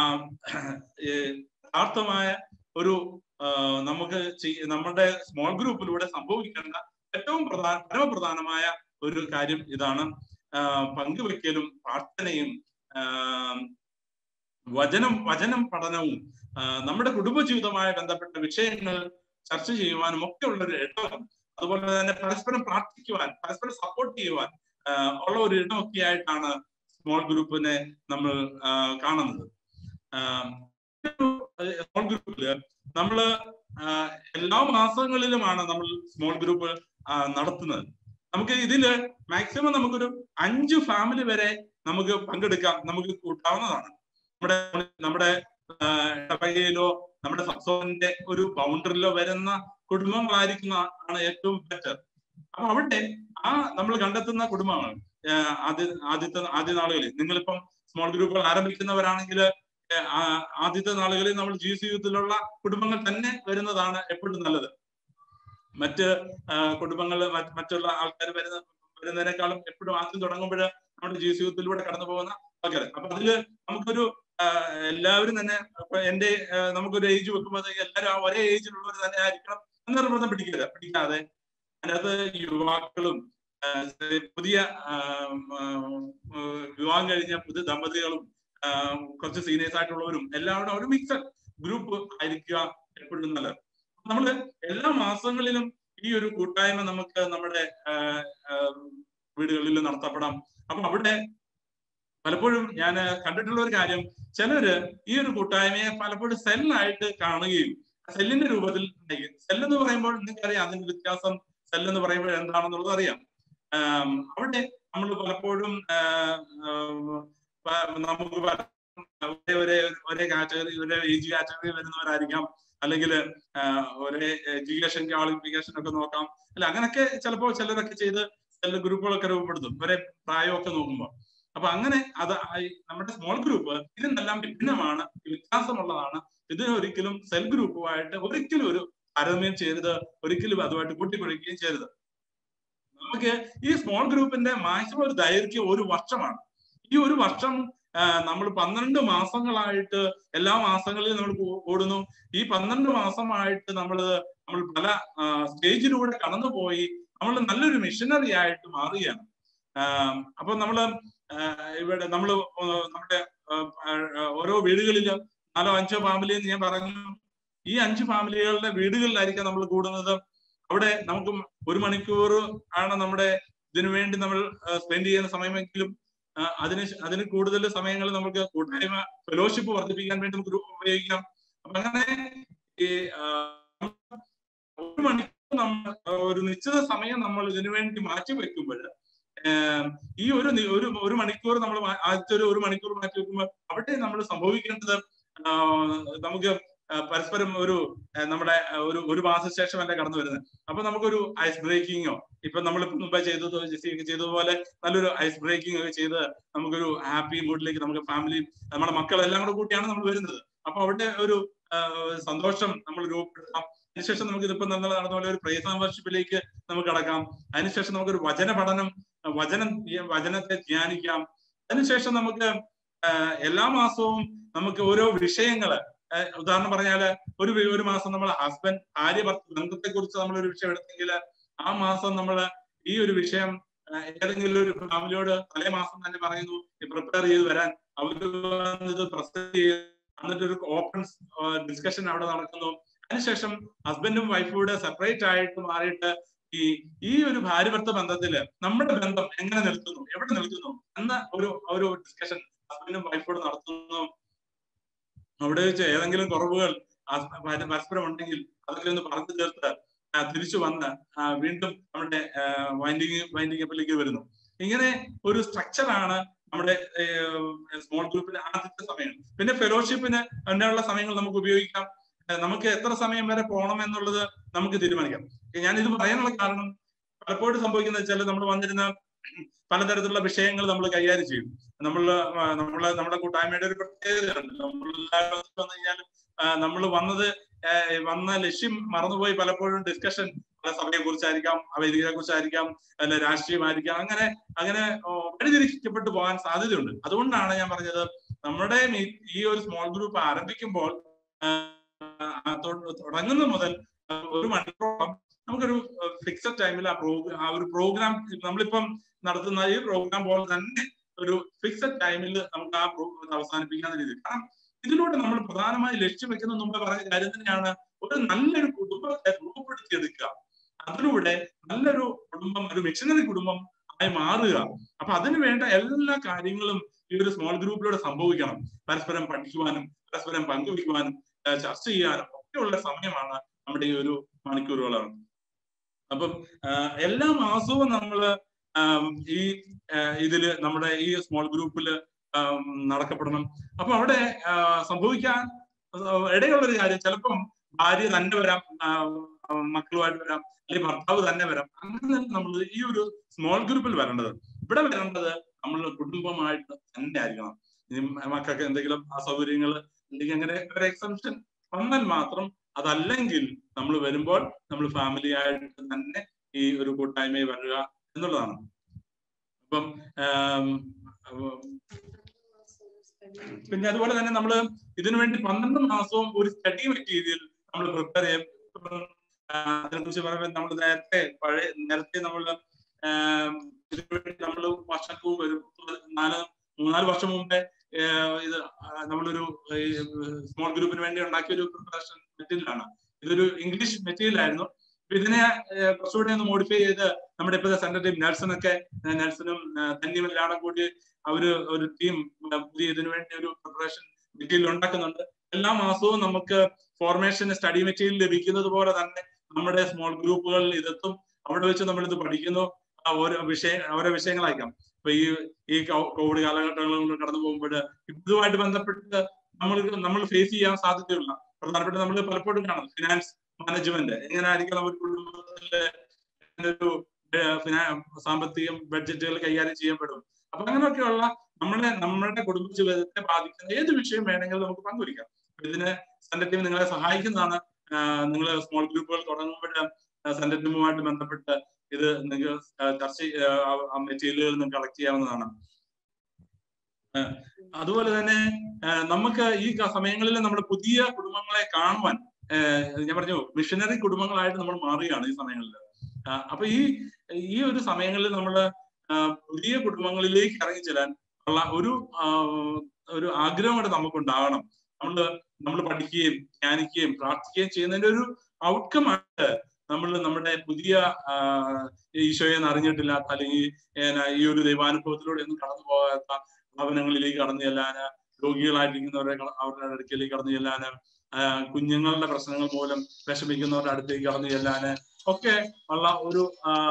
ഏ, യഥാർത്ഥമായ ഒരു ആ, നമുക്ക് ചെയ്- നമ്മുടെ സ്മോൾ ഗ്രൂപ്പിലൂടെ സംഭവിക്കേണ്ട ഏറ്റവും പ്രധാന പരമപ്രധാനമായ ഒരു കാര്യം ഇതാണ് ആ, പങ്കുവെക്കലും പ്രാർത്ഥനയും ആ, വചനം വചനം പഠനവും ആ, നമ്മുടെ കുടുംബജീവിതവുമായി ബന്ധപ്പെട്ട വിഷയങ്ങൾ ചർച്ച ചെയ്യുവാനും ഒക്കെ ഉള്ള ഒരു ഇടം അതുപോലെ തന്നെ പരസ്പരം പ്രാർത്ഥിക്കുവാൻ പരസ്പരം സപ്പോർട്ട് ചെയ്യുവാൻ ആ, ഉള്ള ഒരു ഇടമൊക്കെ ആയിട്ടാണ് സ്മോൾ ഗ്രൂപ്പിനെ നമ്മൾ ആ, കാണുന്നത് സ്മോൾ ഗ്രൂപ്പില് നമ്മള് ആ, എല്ലാ മാസങ്ങളിലുമാണ് നമ്മൾ സ്മോൾ ഗ്രൂപ്പ് ആ, നടത്തുന്നത് നമുക്ക് ഇതില് മാക്സിമം നമുക്കൊരു അഞ്ച് ഫാമിലി വരെ നമുക്ക് പങ്കെടുക്കാം നമുക്ക് കൂട്ടാവുന്നതാണ് നമ്മുടെ നമ്മുടെ ആ, ഇടവകയിലോ നമ്മുടെ സബ്സോണിന്റെ ഒരു ബൗണ്ടറിയിലോ വരുന്ന കുടുംബങ്ങളായിരിക്കുന്ന ആണ് ഏറ്റവും ബെറ്റർ അപ്പൊ അവിടെ ആ നമ്മൾ കണ്ടെത്തുന്ന കുടുംബങ്ങൾ ആ, ആദ്യ ആദ്യത്തെ ആദ്യ നാളുകളിൽ നിങ്ങളിപ്പം സ്മോൾ ഗ്രൂപ്പുകൾ ആരംഭിക്കുന്നവരാണെങ്കിൽ ആദ്യത്തെ നാളുകളിൽ നമ്മൾ ജി സി യൂത്തിലുള്ള കുടുംബങ്ങൾ തന്നെ വരുന്നതാണ് എപ്പോഴും നല്ലത് മറ്റ് കുടുംബങ്ങൾ മറ്റുള്ള ആൾക്കാർ വരുന്ന വരുന്നതിനേക്കാളും എപ്പോഴും ആദ്യം തുടങ്ങുമ്പോൾ നമ്മുടെ ജീവിതത്തിലൂടെ കടന്നു പോകുന്ന ആൾക്കാർ അപ്പൊ അതില് നമുക്കൊരു എല്ലാവരും തന്നെ എന്റെ നമുക്കൊരു ഏജ് വെക്കുമ്പോൾ എല്ലാവരും ആ ഒരേ ഏജിലുള്ളവർ തന്നെ ആയിരിക്കണം എന്ന് നിർബന്ധം പിടിക്കില്ല പിടിക്കാതെ അതിനകത്ത് യുവാക്കളും പുതിയ വിവാഹം കഴിഞ്ഞ പുതിയ ദമ്പതികളും കുറച്ച് സീനിയേഴ്സ് ആയിട്ടുള്ളവരും എല്ലാവരും ഒരു മിക്സഡ് ഗ്രൂപ്പ് ആയിരിക്കുക എപ്പോഴും നല്ലത് നമ്മള് എല്ലാ മാസങ്ങളിലും ഈ ഒരു കൂട്ടായ്മ നമുക്ക് നമ്മുടെ വീടുകളിൽ നടത്തപ്പെടാം അപ്പൊ അവിടെ പലപ്പോഴും ഞാൻ കണ്ടിട്ടുള്ള ഒരു കാര്യം ചിലര് ഈ ഒരു കൂട്ടായ്മയെ പലപ്പോഴും സെല്ലായിട്ട് കാണുകയും സെല്ലിന്റെ രൂപത്തിൽ സെൽ എന്ന് പറയുമ്പോൾ നിങ്ങൾക്കറിയാം അതിന്റെ വ്യത്യാസം സെൽ എന്ന് പറയുമ്പോൾ എന്താണെന്നുള്ളത് അറിയാം അവിടെ നമ്മൾ പലപ്പോഴും നമുക്ക് ഒരേ ഒരേ ഒരേ കാറ്റഗറി ഒരേ ഏജ് കാറ്റഗറി വരുന്നവരായിരിക്കാം അല്ലെങ്കിൽ ഒരേ എഡ്യൂക്കേഷൻ ക്വാളിഫിക്കേഷൻ ഒക്കെ നോക്കാം അല്ല അങ്ങനെയൊക്കെ ചിലപ്പോൾ ചിലരൊക്കെ ചെയ്ത് ചില ഗ്രൂപ്പുകളൊക്കെ രൂപപ്പെടുത്തും ഒരേ പ്രായമൊക്കെ നോക്കുമ്പോൾ അപ്പൊ അങ്ങനെ അത് നമ്മുടെ സ്മോൾ ഗ്രൂപ്പ് ഇതിനെല്ലാം വിഭിന്നമാണ് വ്യത്യാസമുള്ളതാണ് ഇതിന് ഒരിക്കലും സെൽ ഗ്രൂപ്പുമായിട്ട് ഒരിക്കലും ഒരു താരതമ്യം ചെയ്യരുത് ഒരിക്കലും അതുമായിട്ട് കൂട്ടിക്കുഴയ്ക്കുകയും ചെയ്യരുത് നമുക്ക് ഈ സ്മോൾ ഗ്രൂപ്പിന്റെ മാക്സിമം ഒരു ദൈർഘ്യം ഒരു വർഷമാണ് ഈ ഒരു വർഷം നമ്മൾ പന്ത്രണ്ട് മാസങ്ങളായിട്ട് എല്ലാ മാസങ്ങളിലും നമ്മൾ ഓടുന്നു ഈ പന്ത്രണ്ട് മാസമായിട്ട് നമ്മൾ നമ്മൾ പല സ്റ്റേജിലൂടെ കടന്നുപോയി നമ്മൾ നല്ലൊരു മിഷനറി ആയിട്ട് മാറുകയാണ് അപ്പൊ നമ്മള് ഇവിടെ നമ്മൾ നമ്മുടെ ഓരോ വീടുകളിൽ നാലോ അഞ്ചോ ഫാമിലി എന്ന് ഞാൻ പറഞ്ഞു ഈ അഞ്ച് ഫാമിലികളുടെ വീടുകളിലായിരിക്കാം നമ്മൾ കൂടുന്നത് അവിടെ നമുക്ക് ഒരു മണിക്കൂർ ആണ് നമ്മുടെ ഇതിനു വേണ്ടി നമ്മൾ സ്പെൻഡ് ചെയ്യുന്ന സമയമെങ്കിലും അതിന് അതിന് കൂടുതൽ സമയങ്ങൾ നമുക്ക് കൂട്ടായ്മ ഫെലോഷിപ്പ് വർദ്ധിപ്പിക്കാൻ വേണ്ടി നമുക്ക് ഉപയോഗിക്കാം അപ്പൊ അങ്ങനെ ഈ ഒരു മണിക്കൂർ നമ്മൾ ഒരു നിശ്ചിത സമയം നമ്മൾ ഇതിനു വേണ്ടി മാറ്റി വെക്കുമ്പോൾ ഈ ഒരു ഒരു ഒരു മണിക്കൂർ നമ്മൾ ആദ്യത്തെ ഒരു ഒരു മണിക്കൂർ മാറ്റി വെക്കുമ്പോൾ അവിടെ നമ്മൾ സംഭവിക്കേണ്ടത് നമുക്ക് പരസ്പരം ഒരു നമ്മുടെ ഒരു ഒരു മാസശേഷം അല്ലേ കടന്നു വരുന്നത് അപ്പൊ നമുക്കൊരു ഐസ് ബ്രേക്കിങ്ങോ ഇപ്പൊ നമ്മൾ മുമ്പേ ചെയ്തത് ജെസ്സിയൊക്കെ ചെയ്തതുപോലെ നല്ലൊരു ഐസ് ബ്രേക്കിംഗ് ഒക്കെ ചെയ്ത് നമുക്കൊരു ഹാപ്പി മൂഡിലേക്ക് നമുക്ക് ഫാമിലി നമ്മുടെ മക്കളെല്ലാം കൂടെ കൂട്ടിയാണ് നമ്മൾ വരുന്നത് അപ്പൊ അവിടെ ഒരു സന്തോഷം നമ്മൾ രൂപപ്പെടുത്താം അതിനുശേഷം നമുക്ക് ഇതിപ്പോ നമ്മൾ നടന്ന പോലെ ഒരു പ്രൈസ് മെമ്പർഷിപ്പിലേക്ക് നമുക്ക് കടക്കാം അതിനുശേഷം നമുക്കൊരു വചന പഠനം വചനം വചനത്തെ ധ്യാനിക്കാം അതിനുശേഷം നമുക്ക് എല്ലാ മാസവും നമുക്ക് ഓരോ വിഷയങ്ങള് ഉദാഹരണം പറഞ്ഞാല് ഒരു ഒരു മാസം നമ്മൾ ഹസ്ബൻഡ് ഭാര്യ ബന്ധത്തെ കുറിച്ച് നമ്മൾ ഒരു വിഷയം എടുത്തെങ്കിൽ ആ മാസം നമ്മൾ ഈ ഒരു വിഷയം ഏതെങ്കിലും ഒരു ഫാമിലിയോട് തലേ മാസം തന്നെ പറയുന്നു പ്രിപ്പയർ ചെയ്ത് വരാൻ അവർ ഇത് പ്രസന്റ് ചെയ്ത് എന്നിട്ട് ഒരു ഓപ്പൺ ഡിസ്കഷൻ അവിടെ നടക്കുന്നു അതിനുശേഷം ഹസ്ബൻഡും വൈഫൂടെ സെപ്പറേറ്റ് ആയിട്ട് മാറിയിട്ട് ഈ ഈ ഒരു ഭാര്യ ഭർത്ത ബന്ധത്തില് നമ്മുടെ ബന്ധം എങ്ങനെ നിൽക്കുന്നു എവിടെ നിൽക്കുന്നു എന്ന ഒരു ഒരു ഡിസ്കഷൻ ഹസ്ബൻഡും വൈഫോട് നടത്തുന്നു അവിടെ വെച്ച് ഏതെങ്കിലും കുറവുകൾ പരസ്പരം ഉണ്ടെങ്കിൽ അതൊക്കെ ഒന്ന് പറഞ്ഞു ചേർത്ത് തിരിച്ചു വന്ന് വീണ്ടും നമ്മുടെ വൈൻഡിങ് വൈൻഡിങ് അപ്പിലേക്ക് വരുന്നു ഇങ്ങനെ ഒരു സ്ട്രക്ചറാണ് നമ്മുടെ സ്മോൾ ഗ്രൂപ്പിന്റെ ആദ്യത്തെ സമയം പിന്നെ ഫെലോഷിപ്പിന് അങ്ങനെയുള്ള സമയങ്ങൾ നമുക്ക് ഉപയോഗിക്കാം നമുക്ക് എത്ര സമയം വരെ പോകണം എന്നുള്ളത് നമുക്ക് തീരുമാനിക്കാം ഞാൻ ഇത് പറയാനുള്ള കാരണം പലപ്പോഴും സംഭവിക്കുന്നത് വെച്ചാൽ നമ്മൾ വന്നിരുന്ന പലതരത്തിലുള്ള വിഷയങ്ങൾ നമ്മൾ കൈകാര്യം ചെയ്യും നമ്മൾ നമ്മളെ നമ്മുടെ കൂട്ടായ്മയുടെ ഒരു പ്രത്യേകതയുണ്ട് നമ്മൾ വന്നു കഴിഞ്ഞാൽ നമ്മൾ വന്നത് വന്ന ലക്ഷ്യം മറന്നുപോയി പലപ്പോഴും ഡിസ്കഷൻ സഭയെ കുറിച്ചായിരിക്കാം വേദികളെ കുറിച്ചായിരിക്കാം അല്ല രാഷ്ട്രീയമായിരിക്കാം അങ്ങനെ അങ്ങനെ വഴിതിരിക്കപ്പെട്ടു പോകാൻ സാധ്യതയുണ്ട് അതുകൊണ്ടാണ് ഞാൻ പറഞ്ഞത് നമ്മുടെ ഈ ഒരു സ്മോൾ ഗ്രൂപ്പ് ആരംഭിക്കുമ്പോൾ തുടങ്ങുന്ന മുതൽ ഒരു മണിക്കൂറോളം നമുക്കൊരു ഫിക്സഡ് ടൈമിൽ ആ പ്രോഗ്രാം ആ ഒരു പ്രോഗ്രാം നമ്മളിപ്പം നടത്തുന്ന ഈ പ്രോഗ്രാം പോലെ തന്നെ ഒരു ഫിക്സഡ് ടൈമിൽ നമുക്ക് ആ പ്രോഗ്രാം അവസാനിപ്പിക്കാവുന്ന രീതിയിൽ കാരണം ഇതിലൂടെ നമ്മൾ പ്രധാനമായി ലക്ഷ്യം വെക്കുന്ന മുമ്പ് പറഞ്ഞ കാര്യം തന്നെയാണ് ഒരു നല്ലൊരു കുടുംബത്തെ രൂപപ്പെടുത്തിയെടുക്കുക അതിലൂടെ നല്ലൊരു കുടുംബം ഒരു മിഷനറി കുടുംബം ആയി മാറുക അപ്പൊ അതിന് വേണ്ട എല്ലാ കാര്യങ്ങളും ഈ ഒരു സ്മോൾ ഗ്രൂപ്പിലൂടെ സംഭവിക്കണം പരസ്പരം പഠിക്കുവാനും പരസ്പരം പങ്കുവയ്ക്കുവാനും ചർച്ച ചെയ്യാനും ഒക്കെയുള്ള സമയമാണ് നമ്മുടെ ഈ ഒരു മണിക്കൂറുകളാണ് അപ്പം എല്ലാ മാസവും നമ്മൾ ഈ ഇതില് നമ്മുടെ ഈ സ്മോൾ ഗ്രൂപ്പിൽ നടക്കപ്പെടണം അപ്പൊ അവിടെ സംഭവിക്കാൻ ഇടയുള്ള ഒരു കാര്യം ചിലപ്പം ഭാര്യ തന്നെ വരാം മക്കളുമായിട്ട് വരാം അല്ലെങ്കിൽ ഭർത്താവ് തന്നെ വരാം അങ്ങനെ നമ്മൾ ഈ ഒരു സ്മോൾ ഗ്രൂപ്പിൽ വരേണ്ടത് ഇവിടെ വരേണ്ടത് നമ്മൾ കുടുംബമായിട്ട് തന്നെ ആയിരിക്കണം മക്കൾക്ക് എന്തെങ്കിലും അസൗകര്യങ്ങൾ അല്ലെങ്കിൽ അങ്ങനെ ഒരു എക്സംഷൻ വന്നാൽ മാത്രം അതല്ലെങ്കിൽ നമ്മൾ വരുമ്പോൾ നമ്മൾ ഫാമിലി ആയിട്ട് തന്നെ ഈ ഒരു കൂട്ടായ്മയിൽ വരിക എന്നുള്ളതാണ് അപ്പം പിന്നെ അതുപോലെ തന്നെ നമ്മൾ ഇതിനു വേണ്ടി പന്ത്രണ്ട് മാസവും ഒരു സ്റ്റഡി മെറ്റീരിയൽ നമ്മൾ പ്രിപ്പയർ ചെയ്യും അതിനെ കുറിച്ച് പറയുമ്പോൾ നമ്മൾ നേരത്തെ പഴയ നേരത്തെ നമ്മൾ നമ്മൾ വർഷങ്ങൾക്ക് വരും നാല് മൂന്നാല് വർഷം മുമ്പേ ഇത് നമ്മളൊരു സ്മോൾ ഗ്രൂപ്പിന് വേണ്ടി ഉണ്ടാക്കിയ ഒരു പ്രിപ്പറേഷൻ മെറ്റീരിയൽ ആണ് ഇതൊരു ഇംഗ്ലീഷ് മെറ്റീരിയൽ ആയിരുന്നു ഇതിനെ കുറച്ചുകൂടി ഒന്ന് മോഡിഫൈ ചെയ്ത് നമ്മുടെ ഇപ്പോഴത്തെ സെന്റർ ടീം നെൽസണൊക്കെ നെൽസണും തന്നെയും എല്ലാം കൂടി അവര് ഒരു ടീം പുതിയ ഇതിനു വേണ്ടി ഒരു പ്രിപ്പറേഷൻ മെറ്റീരിയൽ ഉണ്ടാക്കുന്നുണ്ട് എല്ലാ മാസവും നമുക്ക് ഫോർമേഷൻ സ്റ്റഡി മെറ്റീരിയൽ ലഭിക്കുന്നത് പോലെ തന്നെ നമ്മുടെ സ്മോൾ ഗ്രൂപ്പുകളിൽ ഇതെത്തും അവിടെ വെച്ച് നമ്മൾ ഇത് പഠിക്കുന്നു ഓരോ വിഷയ ഓരോ വിഷയങ്ങളായിരിക്കാം ഇപ്പൊ ഈ ഈ കോവിഡ് കാലഘട്ടങ്ങളിൽ കടന്നു പോകുമ്പോൾ ഇതുമായിട്ട് ബന്ധപ്പെട്ട് നമ്മൾ നമ്മൾ ഫേസ് ചെയ്യാൻ സാധ്യതയുള്ള പ്രധാനപ്പെട്ട നമ്മൾ പലപ്പോഴും കാണും ഫിനാൻസ് മാനേജ്മെന്റ് എങ്ങനെ ആയിരിക്കണം ഒരു കുടുംബത്തിലെ ഒരു സാമ്പത്തികം ബഡ്ജറ്റുകൾ കൈകാര്യം ചെയ്യപ്പെടും അപ്പൊ അങ്ങനെയൊക്കെയുള്ള നമ്മളെ നമ്മുടെ കുടുംബ ജീവിതത്തെ ബാധിക്കുന്ന ഏത് വിഷയം വേണമെങ്കിലും നമുക്ക് പങ്കുവയ്ക്കാം ഇതിന് സെന്റർ ടീം നിങ്ങളെ സഹായിക്കുന്നതാണ് നിങ്ങൾ സ്മോൾ ഗ്രൂപ്പുകൾ തുടങ്ങുമ്പോൾ സെന്റർ ടീമുമായിട്ട് ബന്ധപ്പെട്ട് ഇത് നിങ്ങൾക്ക് ചർച്ച മെറ്റീരിയലുകൾ നിങ്ങൾക്ക് കളക്ട് ചെയ്യാവുന്നതാണ് അതുപോലെ തന്നെ നമുക്ക് ഈ സമയങ്ങളിൽ നമ്മുടെ പുതിയ കുടുംബങ്ങളെ കാണുവാൻ ഞാൻ പറഞ്ഞു മിഷനറി കുടുംബങ്ങളായിട്ട് നമ്മൾ മാറുകയാണ് ഈ സമയങ്ങളിൽ അപ്പൊ ഈ ഈ ഒരു സമയങ്ങളിൽ നമ്മൾ പുതിയ കുടുംബങ്ങളിലേക്ക് ഇറങ്ങി ചെല്ലാൻ ഉള്ള ഒരു ഒരു ആഗ്രഹം കൂടെ നമുക്കുണ്ടാകണം നമ്മൾ നമ്മൾ പഠിക്കുകയും ധ്യാനിക്കുകയും പ്രാർത്ഥിക്കുകയും ചെയ്യുന്നതിന്റെ ഒരു ഔട്ട്കം ആയിട്ട് നമ്മൾ നമ്മുടെ പുതിയ ഈശോയെ അറിഞ്ഞിട്ടില്ലാത്ത അല്ലെങ്കിൽ ഈ ഒരു ദൈവാനുഭവത്തിലൂടെ ഒന്നും കടന്നു പോകാത്ത ഭവനങ്ങളിലേക്ക് കടന്നു ചെല്ലാന് രോഗികളായിരിക്കുന്നവരെ അവരുടെ അടുക്കലേക്ക് കടന്നു ചെല്ലാന് കുഞ്ഞുങ്ങളുടെ പ്രശ്നങ്ങൾ മൂലം വിഷമിക്കുന്നവരുടെ അടുത്തേക്ക് കടന്നു ചെല്ലാന് ഒക്കെ ഉള്ള ഒരു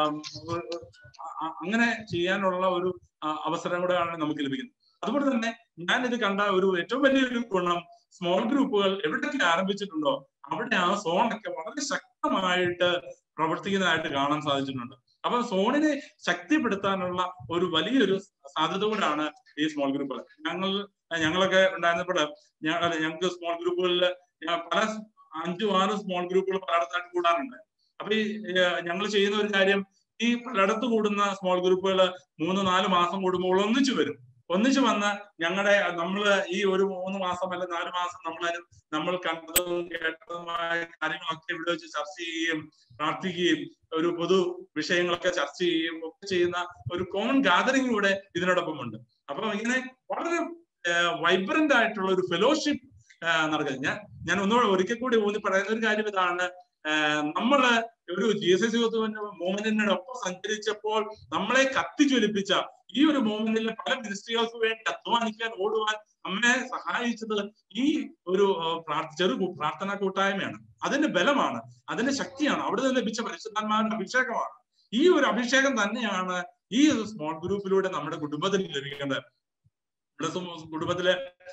അങ്ങനെ ചെയ്യാനുള്ള ഒരു അവസരം കൂടെയാണ് നമുക്ക് ലഭിക്കുന്നത് അതുപോലെ തന്നെ ഞാൻ ഇത് കണ്ട ഒരു ഏറ്റവും വലിയൊരു ഗുണം സ്മോൾ ഗ്രൂപ്പുകൾ എവിടെയൊക്കെ ആരംഭിച്ചിട്ടുണ്ടോ അവിടെ ആ സോണൊക്കെ വളരെ ശക്തമായിട്ട് പ്രവർത്തിക്കുന്നതായിട്ട് കാണാൻ സാധിച്ചിട്ടുണ്ട് അപ്പൊ സോണിനെ ശക്തിപ്പെടുത്താനുള്ള ഒരു വലിയൊരു സാധ്യത കൂടാണ് ഈ സ്മോൾ ഗ്രൂപ്പുകൾ ഞങ്ങൾ ഞങ്ങളൊക്കെ ഉണ്ടായിരുന്നപ്പോൾ ഞങ്ങൾക്ക് സ്മോൾ ഗ്രൂപ്പുകളിൽ പല അഞ്ചും ആറ് സ്മോൾ ഗ്രൂപ്പുകൾ പലയിടത്തായിട്ട് കൂടാറുണ്ട് അപ്പൊ ഈ ഞങ്ങൾ ചെയ്യുന്ന ഒരു കാര്യം ഈ പലയിടത്ത് കൂടുന്ന സ്മോൾ ഗ്രൂപ്പുകൾ മൂന്ന് നാല് മാസം കൂടുമ്പോൾ ഒന്നിച്ചു വരും ഒന്നിച്ചു വന്ന് ഞങ്ങളുടെ നമ്മൾ ഈ ഒരു മൂന്ന് മാസം അല്ല നാല് മാസം നമ്മൾ നമ്മൾ കണ്ടതും കേട്ടതുമായ കാര്യങ്ങളൊക്കെ ഇവിടെ വെച്ച് ചർച്ച ചെയ്യുകയും പ്രാർത്ഥിക്കുകയും ഒരു പൊതു വിഷയങ്ങളൊക്കെ ചർച്ച ചെയ്യുകയും ഒക്കെ ചെയ്യുന്ന ഒരു കോമൺ ഗാദറിംഗ് കൂടെ ഇതിനോടൊപ്പം ഉണ്ട് അപ്പൊ ഇങ്ങനെ വളരെ വൈബ്രന്റ് ആയിട്ടുള്ള ഒരു ഫെലോഷിപ്പ് നടക്കുന്നത് ഞാൻ ഞാൻ ഒന്നുകൂടെ ഒരിക്കൽ കൂടി ഊന്നി പറയുന്ന ഒരു കാര്യം ഇതാണ് നമ്മള് ഒരു ജീസസ് യൂത്ത് മൂവ്മെന്റിനോടൊപ്പം സഞ്ചരിച്ചപ്പോൾ നമ്മളെ കത്തിജ്വലിപ്പിച്ച ഈ ഒരു മൂവ്മെന്റിലെ പല മിനിസ്ട്രികൾക്ക് വേണ്ടി അധ്വാനിക്കാൻ ഓടുവാൻ നമ്മെ സഹായിച്ചത് ഈ ഒരു ചെറു പ്രാർത്ഥനാ കൂട്ടായ്മയാണ് അതിന്റെ ബലമാണ് അതിന്റെ ശക്തിയാണ് അവിടെ നിന്ന് ലഭിച്ച പരിശുദ്ധന്മാരുടെ അഭിഷേകമാണ് ഈ ഒരു അഭിഷേകം തന്നെയാണ് ഈ സ്മോൾ ഗ്രൂപ്പിലൂടെ നമ്മുടെ കുടുംബത്തിന് ലഭിക്കേണ്ടത് നമ്മുടെ കുടുംബത്തിലെ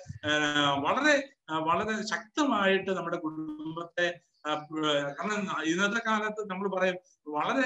വളരെ വളരെ ശക്തമായിട്ട് നമ്മുടെ കുടുംബത്തെ കാരണം ഇന്നത്തെ കാലത്ത് നമ്മൾ പറയും വളരെ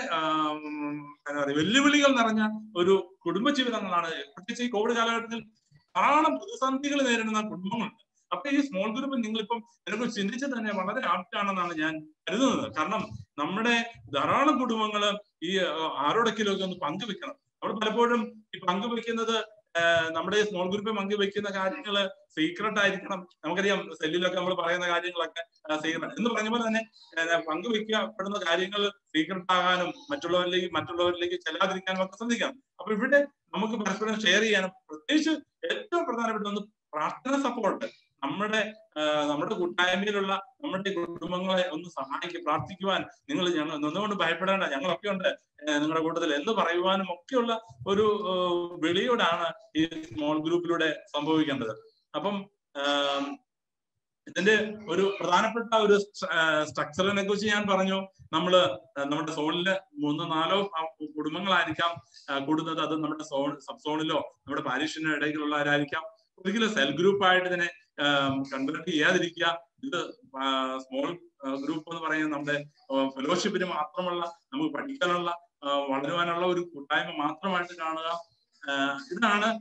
എന്താ പറയുക വെല്ലുവിളികൾ നിറഞ്ഞ ഒരു കുടുംബജീവിതങ്ങളാണ് പ്രത്യേകിച്ച് ഈ കോവിഡ് കാലഘട്ടത്തിൽ ധാരാളം പ്രതിസന്ധികൾ നേരിടുന്ന കുടുംബങ്ങളുണ്ട് അപ്പൊ ഈ സ്മോൾ ഗ്രൂപ്പ് നിങ്ങളിപ്പം ഇതിനെക്കുറിച്ച് ചിന്തിച്ച് തന്നെ വളരെ ആപ്റ്റാണെന്നാണ് ഞാൻ കരുതുന്നത് കാരണം നമ്മുടെ ധാരാളം കുടുംബങ്ങൾ ഈ ആരോടൊക്കെയൊക്കെ ഒന്ന് പങ്കുവെക്കണം അവിടെ പലപ്പോഴും ഈ പങ്കുവെക്കുന്നത് നമ്മുടെ സ്മോൾ ഗ്രൂപ്പിൽ പങ്കുവെക്കുന്ന കാര്യങ്ങൾ സീക്രട്ട് ആയിരിക്കണം നമുക്കറിയാം സെല്ലിലൊക്കെ നമ്മൾ പറയുന്ന കാര്യങ്ങളൊക്കെ സീക്രട്ട് എന്ന് പറഞ്ഞ പോലെ തന്നെ പങ്കുവെക്കപ്പെടുന്ന കാര്യങ്ങൾ സീക്രട്ട് ആകാനും മറ്റുള്ളവരിലേക്ക് മറ്റുള്ളവരിലേക്ക് ചെല്ലാതിരിക്കാനും ഒക്കെ ശ്രദ്ധിക്കാം അപ്പൊ ഇവിടെ നമുക്ക് പരസ്പരം ഷെയർ ചെയ്യാനും പ്രത്യേകിച്ച് ഏറ്റവും പ്രധാനപ്പെട്ട ഒന്ന് പ്രാർത്ഥന സപ്പോർട്ട് നമ്മുടെ നമ്മുടെ കൂട്ടായ്മയിലുള്ള നമ്മുടെ കുടുംബങ്ങളെ ഒന്ന് സഹായിക്കുക പ്രാർത്ഥിക്കുവാൻ നിങ്ങൾ ഞങ്ങൾ നിന്നുകൊണ്ട് ഭയപ്പെടേണ്ട ഞങ്ങളൊക്കെ ഉണ്ട് നിങ്ങളുടെ കൂട്ടത്തിൽ എന്ന് പറയുവാനും ഒക്കെയുള്ള ഒരു വിളിയോടാണ് ഈ സ്മോൾ ഗ്രൂപ്പിലൂടെ സംഭവിക്കേണ്ടത് അപ്പം ഇതിന്റെ ഒരു പ്രധാനപ്പെട്ട ഒരു സ്ട്രക്ചറിനെ കുറിച്ച് ഞാൻ പറഞ്ഞു നമ്മൾ നമ്മുടെ സോണില് മൂന്നോ നാലോ കുടുംബങ്ങളായിരിക്കാം കൂടുന്നത് അത് നമ്മുടെ സോൺ സബ് സോണിലോ നമ്മുടെ പാരീഷിന്റെ ഇടയിലുള്ളവരായിരിക്കാം ഒരിക്കലും സെൽ ഗ്രൂപ്പ് ആയിട്ട് ഇതിനെ കൺവേർട്ട് ചെയ്യാതിരിക്കുക ഇത് സ്മോൾ ഗ്രൂപ്പ് എന്ന് പറയുന്നത് നമ്മുടെ ഫെലോഷിപ്പിന് മാത്രമുള്ള നമുക്ക് പഠിക്കാനുള്ള വളരുവാനുള്ള ഒരു കൂട്ടായ്മ മാത്രമായിട്ട് കാണുക ഇതാണ്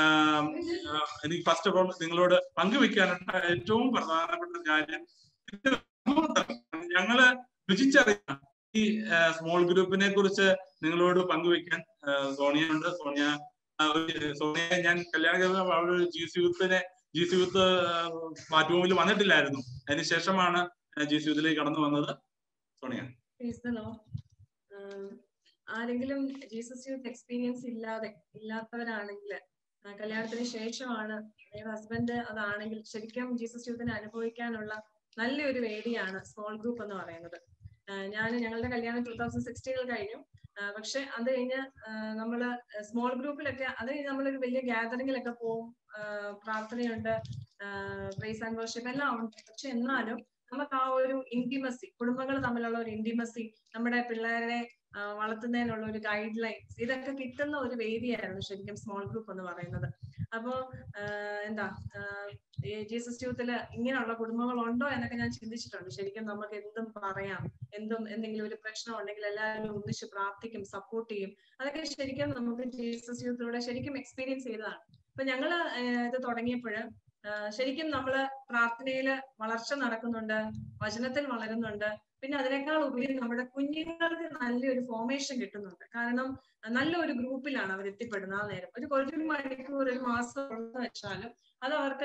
എനിക്ക് ഫസ്റ്റ് ഓഫ് ഓൾ നിങ്ങളോട് പങ്കുവെക്കാനുള്ള ഏറ്റവും പ്രധാനപ്പെട്ട കാര്യം ഞങ്ങള് രുചിച്ചറിയാം ഈ സ്മോൾ ഗ്രൂപ്പിനെ കുറിച്ച് നിങ്ങളോട് പങ്കുവെക്കാൻ ആ, സോണിയ ഉണ്ട് സോണിയ ആ, ഒരു- സോണിയ ഞാൻ കല്യാണ അവിടെ ജി സി യൂത്തിനെ ജി സി യൂത്ത് പ്ലാറ്റ്ഫോമിൽ വന്നിട്ടില്ലായിരുന്നു അതിനുശേഷമാണ് ജി സി യൂത്തിലേക്ക് കടന്നു വന്നത് സോണിയ Praise the Lord. ആഹ് ആരെങ്കിലും ജീസസ് യൂത്ത് എക്സ്പീരിയൻസ് ഇല്ലാതെ ഇല്ലാത്തവരാണെങ്കിൽ കല്യാണത്തിന് ശേഷമാണ് ഹസ്ബൻഡ് അതാണെങ്കിൽ ശരിക്കും ജീസസ് യൂത്തിനെ അനുഭവിക്കാനുള്ള നല്ലൊരു വേദിയാണ് സ്മോൾ ഗ്രൂപ്പ് എന്ന് പറയുന്നത് ഞാൻ ഞങ്ങളുടെ കല്യാണം ടൂ തൗസൻഡ് സിക്സ്റ്റീനിൽ കഴിഞ്ഞു ആഹ് പക്ഷെ അത് കഴിഞ്ഞ് ആഹ് നമ്മള് സ്മോൾ ഗ്രൂപ്പിലൊക്കെ അത് കഴിഞ്ഞ് നമ്മളൊരു വലിയ ഗ്യാതറിങ്ങിലൊക്കെ പോവും ആഹ് പ്രാർത്ഥനയുണ്ട് പ്രൈസ് ആൻഡ് വർഷിപ്പ് എല്ലാം ഉണ്ട് പക്ഷെ എന്നാലും നമുക്ക് ആ ഒരു ഇന്റിമസി കുടുംബങ്ങൾ തമ്മിലുള്ള ഒരു ഇന്റിമസി നമ്മുടെ പിള്ളേരെ ആ, വളർത്തുന്നതിനുള്ള ഒരു ഗൈഡ് ലൈൻസ് ഇതൊക്കെ കിട്ടുന്ന ഒരു വേദിയായിരുന്നു ശരിക്കും സ്മോൾ ഗ്രൂപ്പ് എന്ന് പറയുന്നത് അപ്പോ ആ, എന്താ ആ, ഈ ജീസസ് യൂത്തില് ഇങ്ങനെയുള്ള കുടുംബങ്ങൾ ഉണ്ടോ എന്നൊക്കെ ഞാൻ ചിന്തിച്ചിട്ടുണ്ട് ശരിക്കും നമുക്ക് എന്തും പറയാം എന്തും എന്തെങ്കിലും ഒരു പ്രശ്നം ഉണ്ടെങ്കിൽ എല്ലാവരും ഒന്നിച്ച് പ്രാർത്ഥിക്കും സപ്പോർട്ട് ചെയ്യും അതൊക്കെ ശരിക്കും നമുക്ക് ജീസസ് യൂത്തിലൂടെ ശരിക്കും എക്സ്പീരിയൻസ് ചെയ്തതാണ് അപ്പൊ ഞങ്ങള് ആ, ഇത് തുടങ്ങിയപ്പോഴ് ശരിക്കും നമ്മള് പ്രാർത്ഥനയില് വളർച്ച നടക്കുന്നുണ്ട് വചനത്തിൽ വളരുന്നുണ്ട് പിന്നെ അതിനേക്കാൾ ഉപരി നമ്മുടെ കുഞ്ഞുങ്ങൾക്ക് നല്ലൊരു ഫോർമേഷൻ കിട്ടുന്നുണ്ട് കാരണം നല്ലൊരു ഗ്രൂപ്പിലാണ് അവർ എത്തിപ്പെടുന്നത് ആ നേരം ഒരു ഒരു മണിക്കൂർ ഒരു മാസം ഉണ്ടെന്ന് വെച്ചാലും അത് അവർക്ക്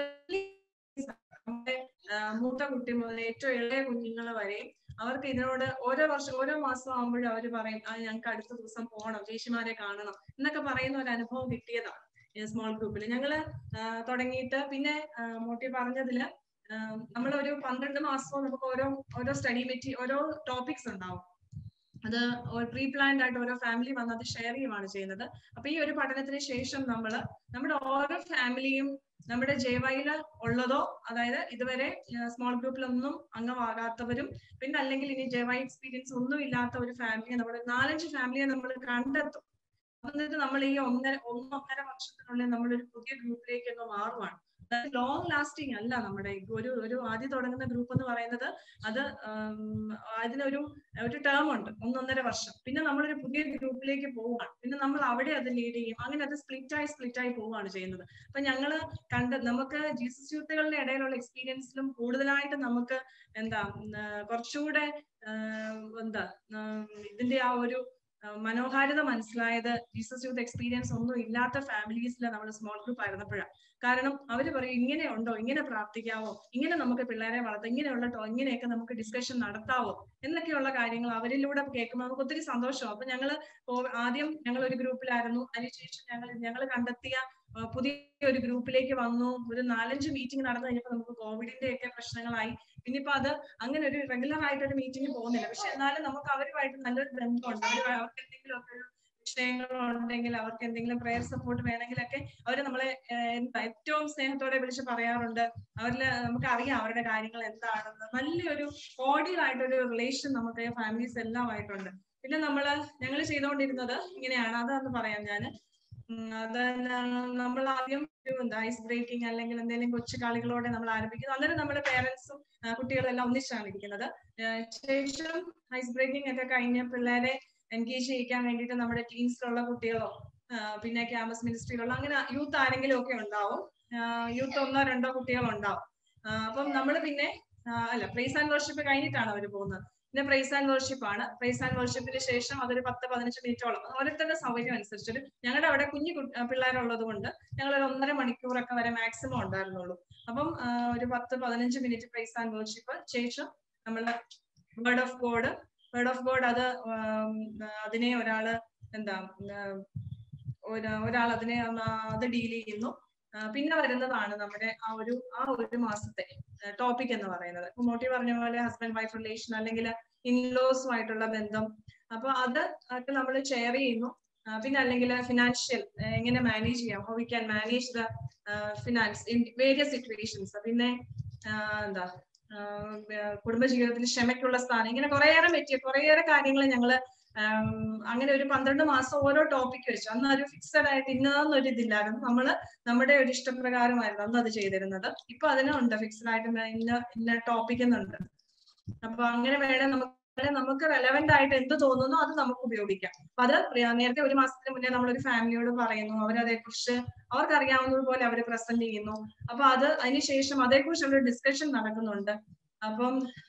നമ്മുടെ ആ, മൂത്ത കുട്ടി മുതൽ ഏറ്റവും ഇളയ കുഞ്ഞുങ്ങൾ വരെയും അവർക്ക് ഇതിനോട് ഓരോ വർഷം ഓരോ മാസം ആകുമ്പോഴും അവർ പറയും ആ ഞങ്ങൾക്ക് അടുത്ത ദിവസം പോകണം ചേച്ചിമാരെ കാണണം എന്നൊക്കെ പറയുന്ന ഒരു അനുഭവം കിട്ടിയതാണ് സ്മോൾ ഗ്രൂപ്പിൽ ഞങ്ങള് ആ, തുടങ്ങിയിട്ട് പിന്നെ ആ, മോട്ടി പറഞ്ഞതില് നമ്മൾ ഒരു പന്ത്രണ്ട് മാസവും നമുക്ക് ഓരോ ഓരോ സ്റ്റഡി മെറ്റി ഓരോ ടോപ്പിക്സ് ഉണ്ടാവും അത് പ്രീ പ്ലാൻഡ് ആയിട്ട് ഓരോ ഫാമിലി വന്ന് അത് ഷെയർ ചെയ്യുവാണ് ചെയ്യുന്നത് അപ്പൊ ഈ ഒരു പഠനത്തിന് ശേഷം നമ്മൾ നമ്മുടെ ഓരോ ഫാമിലിയും നമ്മുടെ ജേവയില് ഉള്ളതോ അതായത് ഇതുവരെ സ്മോൾ ഗ്രൂപ്പിലൊന്നും അംഗമാകാത്തവരും പിന്നെ അല്ലെങ്കിൽ ഇനി ജേവായി എക്സ്പീരിയൻസ് ഒന്നും ഇല്ലാത്ത ഒരു ഫാമിലിയെ നമ്മൾ നാലഞ്ച് ഫാമിലിയെ നമ്മൾ കണ്ടെത്തും എന്നിട്ട് നമ്മൾ ഈ ഒന്നര ഒന്നൊന്നര വർഷത്തിനുള്ളിൽ നമ്മൾ ഒരു പുതിയ ഗ്രൂപ്പിലേക്ക് അങ്ങ് മാറുവാണ് ലോങ് ലാസ്റ്റിംഗ് അല്ല നമ്മുടെ ഈ ഒരു ഒരു ആദ്യം തുടങ്ങുന്ന ഗ്രൂപ്പ് എന്ന് പറയുന്നത് അത് ഉം, അതിനൊരു ഒരു ടേം ഉണ്ട് ഒന്നൊന്നര വർഷം പിന്നെ നമ്മളൊരു പുതിയ ഗ്രൂപ്പിലേക്ക് പോവുകയാണ് പിന്നെ നമ്മൾ അവിടെ അത് ലീഡ് ചെയ്യും അങ്ങനെ അത് സ്പ്ലിറ്റ് ആയി സ്പ്ലിറ്റ് ആയി പോവുകയാണ് ചെയ്യുന്നത് അപ്പൊ ഞങ്ങള് കണ്ട് നമുക്ക് ജീസസ് യൂത്തുകളുടെ ഇടയിലുള്ള എക്സ്പീരിയൻസിലും കൂടുതലായിട്ട് നമുക്ക് എന്താ ഉം, ആ, കുറച്ചുകൂടെ ആ, എന്താ ഉം, ഇതിന്റെ ആ ഒരു ആ, മനോഹാരിത മനസ്സിലായത് ജീസസ് യൂത്ത് എക്സ്പീരിയൻസ് ഒന്നും ഇല്ലാത്ത ഫാമിലീസിൽ നമ്മൾ സ്മോൾ ഗ്രൂപ്പ് ആയിരുന്നപ്പോഴാണ് കാരണം അവർ പറയും ഇങ്ങനെ ഉണ്ടോ ഇങ്ങനെ പ്രാർത്ഥിക്കാവോ ഇങ്ങനെ നമുക്ക് പിള്ളേരെ വളർത്താം ഇങ്ങനെയുള്ള ടോ ഇങ്ങനെയൊക്കെ നമുക്ക് ഡിസ്കഷൻ നടത്താവോ എന്നൊക്കെയുള്ള കാര്യങ്ങൾ അവരിലൂടെ കേൾക്കുമ്പോൾ നമുക്ക് ഒത്തിരി സന്തോഷവും അപ്പൊ ഞങ്ങള് കോ- ആദ്യം ഞങ്ങൾ ഒരു ഗ്രൂപ്പിലായിരുന്നു അതിനുശേഷം ഞങ്ങൾ ഞങ്ങൾ കണ്ടെത്തിയ ആ, പുതിയ ഒരു ഗ്രൂപ്പിലേക്ക് വന്നു ഒരു നാലഞ്ച് മീറ്റിംഗ് നടന്നു കഴിഞ്ഞപ്പോൾ നമുക്ക് കോവിഡിന്റെ ഒക്കെ പ്രശ്നങ്ങളായി പിന്നിപ്പോ അത് അങ്ങനെ ഒരു റെഗുലർ ആയിട്ട് ഒരു മീറ്റിംഗ് പോകുന്നില്ല പക്ഷെ എന്നാലും നമുക്ക് അവരുമായിട്ട് നല്ലൊരു ബന്ധമുണ്ട് അവര് അവർക്ക് എന്തെങ്കിലും ഒക്കെ ഒരു വിഷയങ്ങളുണ്ടെങ്കിൽ അവർക്ക് എന്തെങ്കിലും പ്രെയർ സപ്പോർട്ട് വേണമെങ്കിലൊക്കെ അവർ നമ്മളെ ഏഹ്, എന്താ ഏറ്റവും സ്നേഹത്തോടെ വിളിച്ച് പറയാറുണ്ട് അവരില് നമുക്ക് അറിയാം അവരുടെ കാര്യങ്ങൾ എന്താണെന്ന് നല്ലൊരു കോഡിയൽ ആയിട്ടൊരു റിലേഷൻ നമുക്ക് ഫാമിലീസ് എല്ലാം ആയിട്ടുണ്ട് പിന്നെ നമ്മള് ഞങ്ങൾ ചെയ്തുകൊണ്ടിരുന്നത് ഇങ്ങനെയാണ് അതൊന്ന് പറയാം ഞാന് ഉം, അത് നമ്മൾ ആദ്യം ഒരു എന്താ ഐസ് ബ്രേക്കിംഗ് അല്ലെങ്കിൽ എന്തെങ്കിലും കൊച്ചു കളികളോടെ നമ്മൾ ആരംഭിക്കും അന്നേരം നമ്മുടെ പേരൻസും കുട്ടികളും എല്ലാം ഒന്നിച്ചാണ് ഇരിക്കുന്നത് ഏഹ് ശേഷം ഐസ് ബ്രേക്കിംഗ് ഒക്കെ കഴിഞ്ഞ് പിള്ളേരെ എൻഗേജ് ചെയ്യിക്കാൻ വേണ്ടിയിട്ട് നമ്മുടെ ടീംസിലുള്ള കുട്ടികളോ ആഹ് പിന്നെ ക്യാമ്പസ് മിനിസ്ട്രികളോ അങ്ങനെ യൂത്ത് ആരെങ്കിലും ഒക്കെ ഉണ്ടാവും യൂത്ത് ഒന്നോ രണ്ടോ കുട്ടികൾ ഉണ്ടാവും ആഹ് അപ്പം നമ്മൾ പിന്നെ ആഹ് അല്ല പ്രൈസ് ആൻഡ് വർഷിപ്പ് കഴിഞ്ഞിട്ടാണ് അവർ പോകുന്നത് പിന്നെ പ്രൈസ് ആൻഡ് വർഷിപ്പ് ആണ് പ്രൈസ് ആൻഡ് വർഷിപ്പിന് ശേഷം അതൊരു പത്ത് പതിനഞ്ച് മിനിറ്റോളം ഓരോരുത്തരുടെ സൗകര്യം അനുസരിച്ച് ഒരു ഞങ്ങളുടെ അവിടെ കുഞ്ഞു കു- ആ, പിള്ളേരുള്ളത് കൊണ്ട് ഞങ്ങൾ ഒരു ഒന്നര മണിക്കൂറൊക്കെ വരെ മാക്സിമം ഉണ്ടായിരുന്നുള്ളൂ അപ്പം ആ, ഒരു പത്ത് പതിനഞ്ച് മിനിറ്റ് പ്രൈസ് ആൻഡ് വർഷിപ്പ് ശേഷം നമ്മൾ word of God word of God അത് ഉം, അതിനെ ഒരാള് എന്താ ഉം, ഒരാ- ഒരാൾ അതിനെ ഉം, ആ, അത് ഡീൽ ചെയ്യുന്നു ആ, പിന്നെ വരുന്നതാണ് നമ്മുടെ ആ ഒരു ആ ഒരു മാസത്തെ ടോപ്പിക് എന്ന് പറയുന്നത് ഇപ്പൊ മോട്ടി പറഞ്ഞ പോലെ ഹസ്ബൻഡ് വൈഫ് റിലേഷൻ അല്ലെങ്കിൽ ഇൻലോസുമായിട്ടുള്ള ബന്ധം അപ്പൊ അത് ഒക്കെ നമ്മൾ ഷെയർ ചെയ്യുന്നു ആ, പിന്നെ അല്ലെങ്കിൽ ഫിനാൻഷ്യൽ എങ്ങനെ മാനേജ് ചെയ്യാം how we can manage the finance in various situations പിന്നെ ആ, എന്താ ആ, വ- കുടുംബജീവിതത്തിൽ ക്ഷമയ്ക്കുള്ള സ്ഥാനം ഇങ്ങനെ കുറേയേറെ പറ്റിയ കുറേയേറെ കാര്യങ്ങൾ ഞങ്ങള് ആം, അങ്ങനെ ഒരു പന്ത്രണ്ട് മാസം ഓരോ ടോപ്പിക് വെച്ചു അന്ന് ഒരു ഫിക്സഡ് ആയിട്ട് ഇന്നതെന്നൊരു ഇതില്ലായിരുന്നു നമ്മള് നമ്മുടെ ഒരു ഇഷ്ടപ്രകാരമായിരുന്നു അന്ന് അത് ചെയ്തിരുന്നത് ഇപ്പൊ അതിനുണ്ട് ഫിക്സഡ് ആയിട്ട് ഇന്ന ഇന്ന ടോപ്പിക് എന്നുണ്ട് അപ്പൊ അങ്ങനെ വേണേ നമുക്ക് നമുക്ക് റെലവെന്റ് ആയിട്ട് എന്ത് തോന്നുന്നു അത് നമുക്ക് ഉപയോഗിക്കാം അപ്പൊ അത് പ്രിയ- നേരത്തെ ഒരു മാസത്തിന് മുന്നേ നമ്മൾ ഒരു ഫാമിലിയോട് പറയുന്നു അവരതേ കുറിച്ച് അവർക്ക് അറിയാവുന്നത് പോലെ അവർ പ്രസന്റ് ചെയ്യുന്നു അപ്പൊ അത് അതിനുശേഷം അതേക്കുറിച്ചുള്ള ഡിസ്കഷൻ നടക്കുന്നുണ്ട് അപ്പം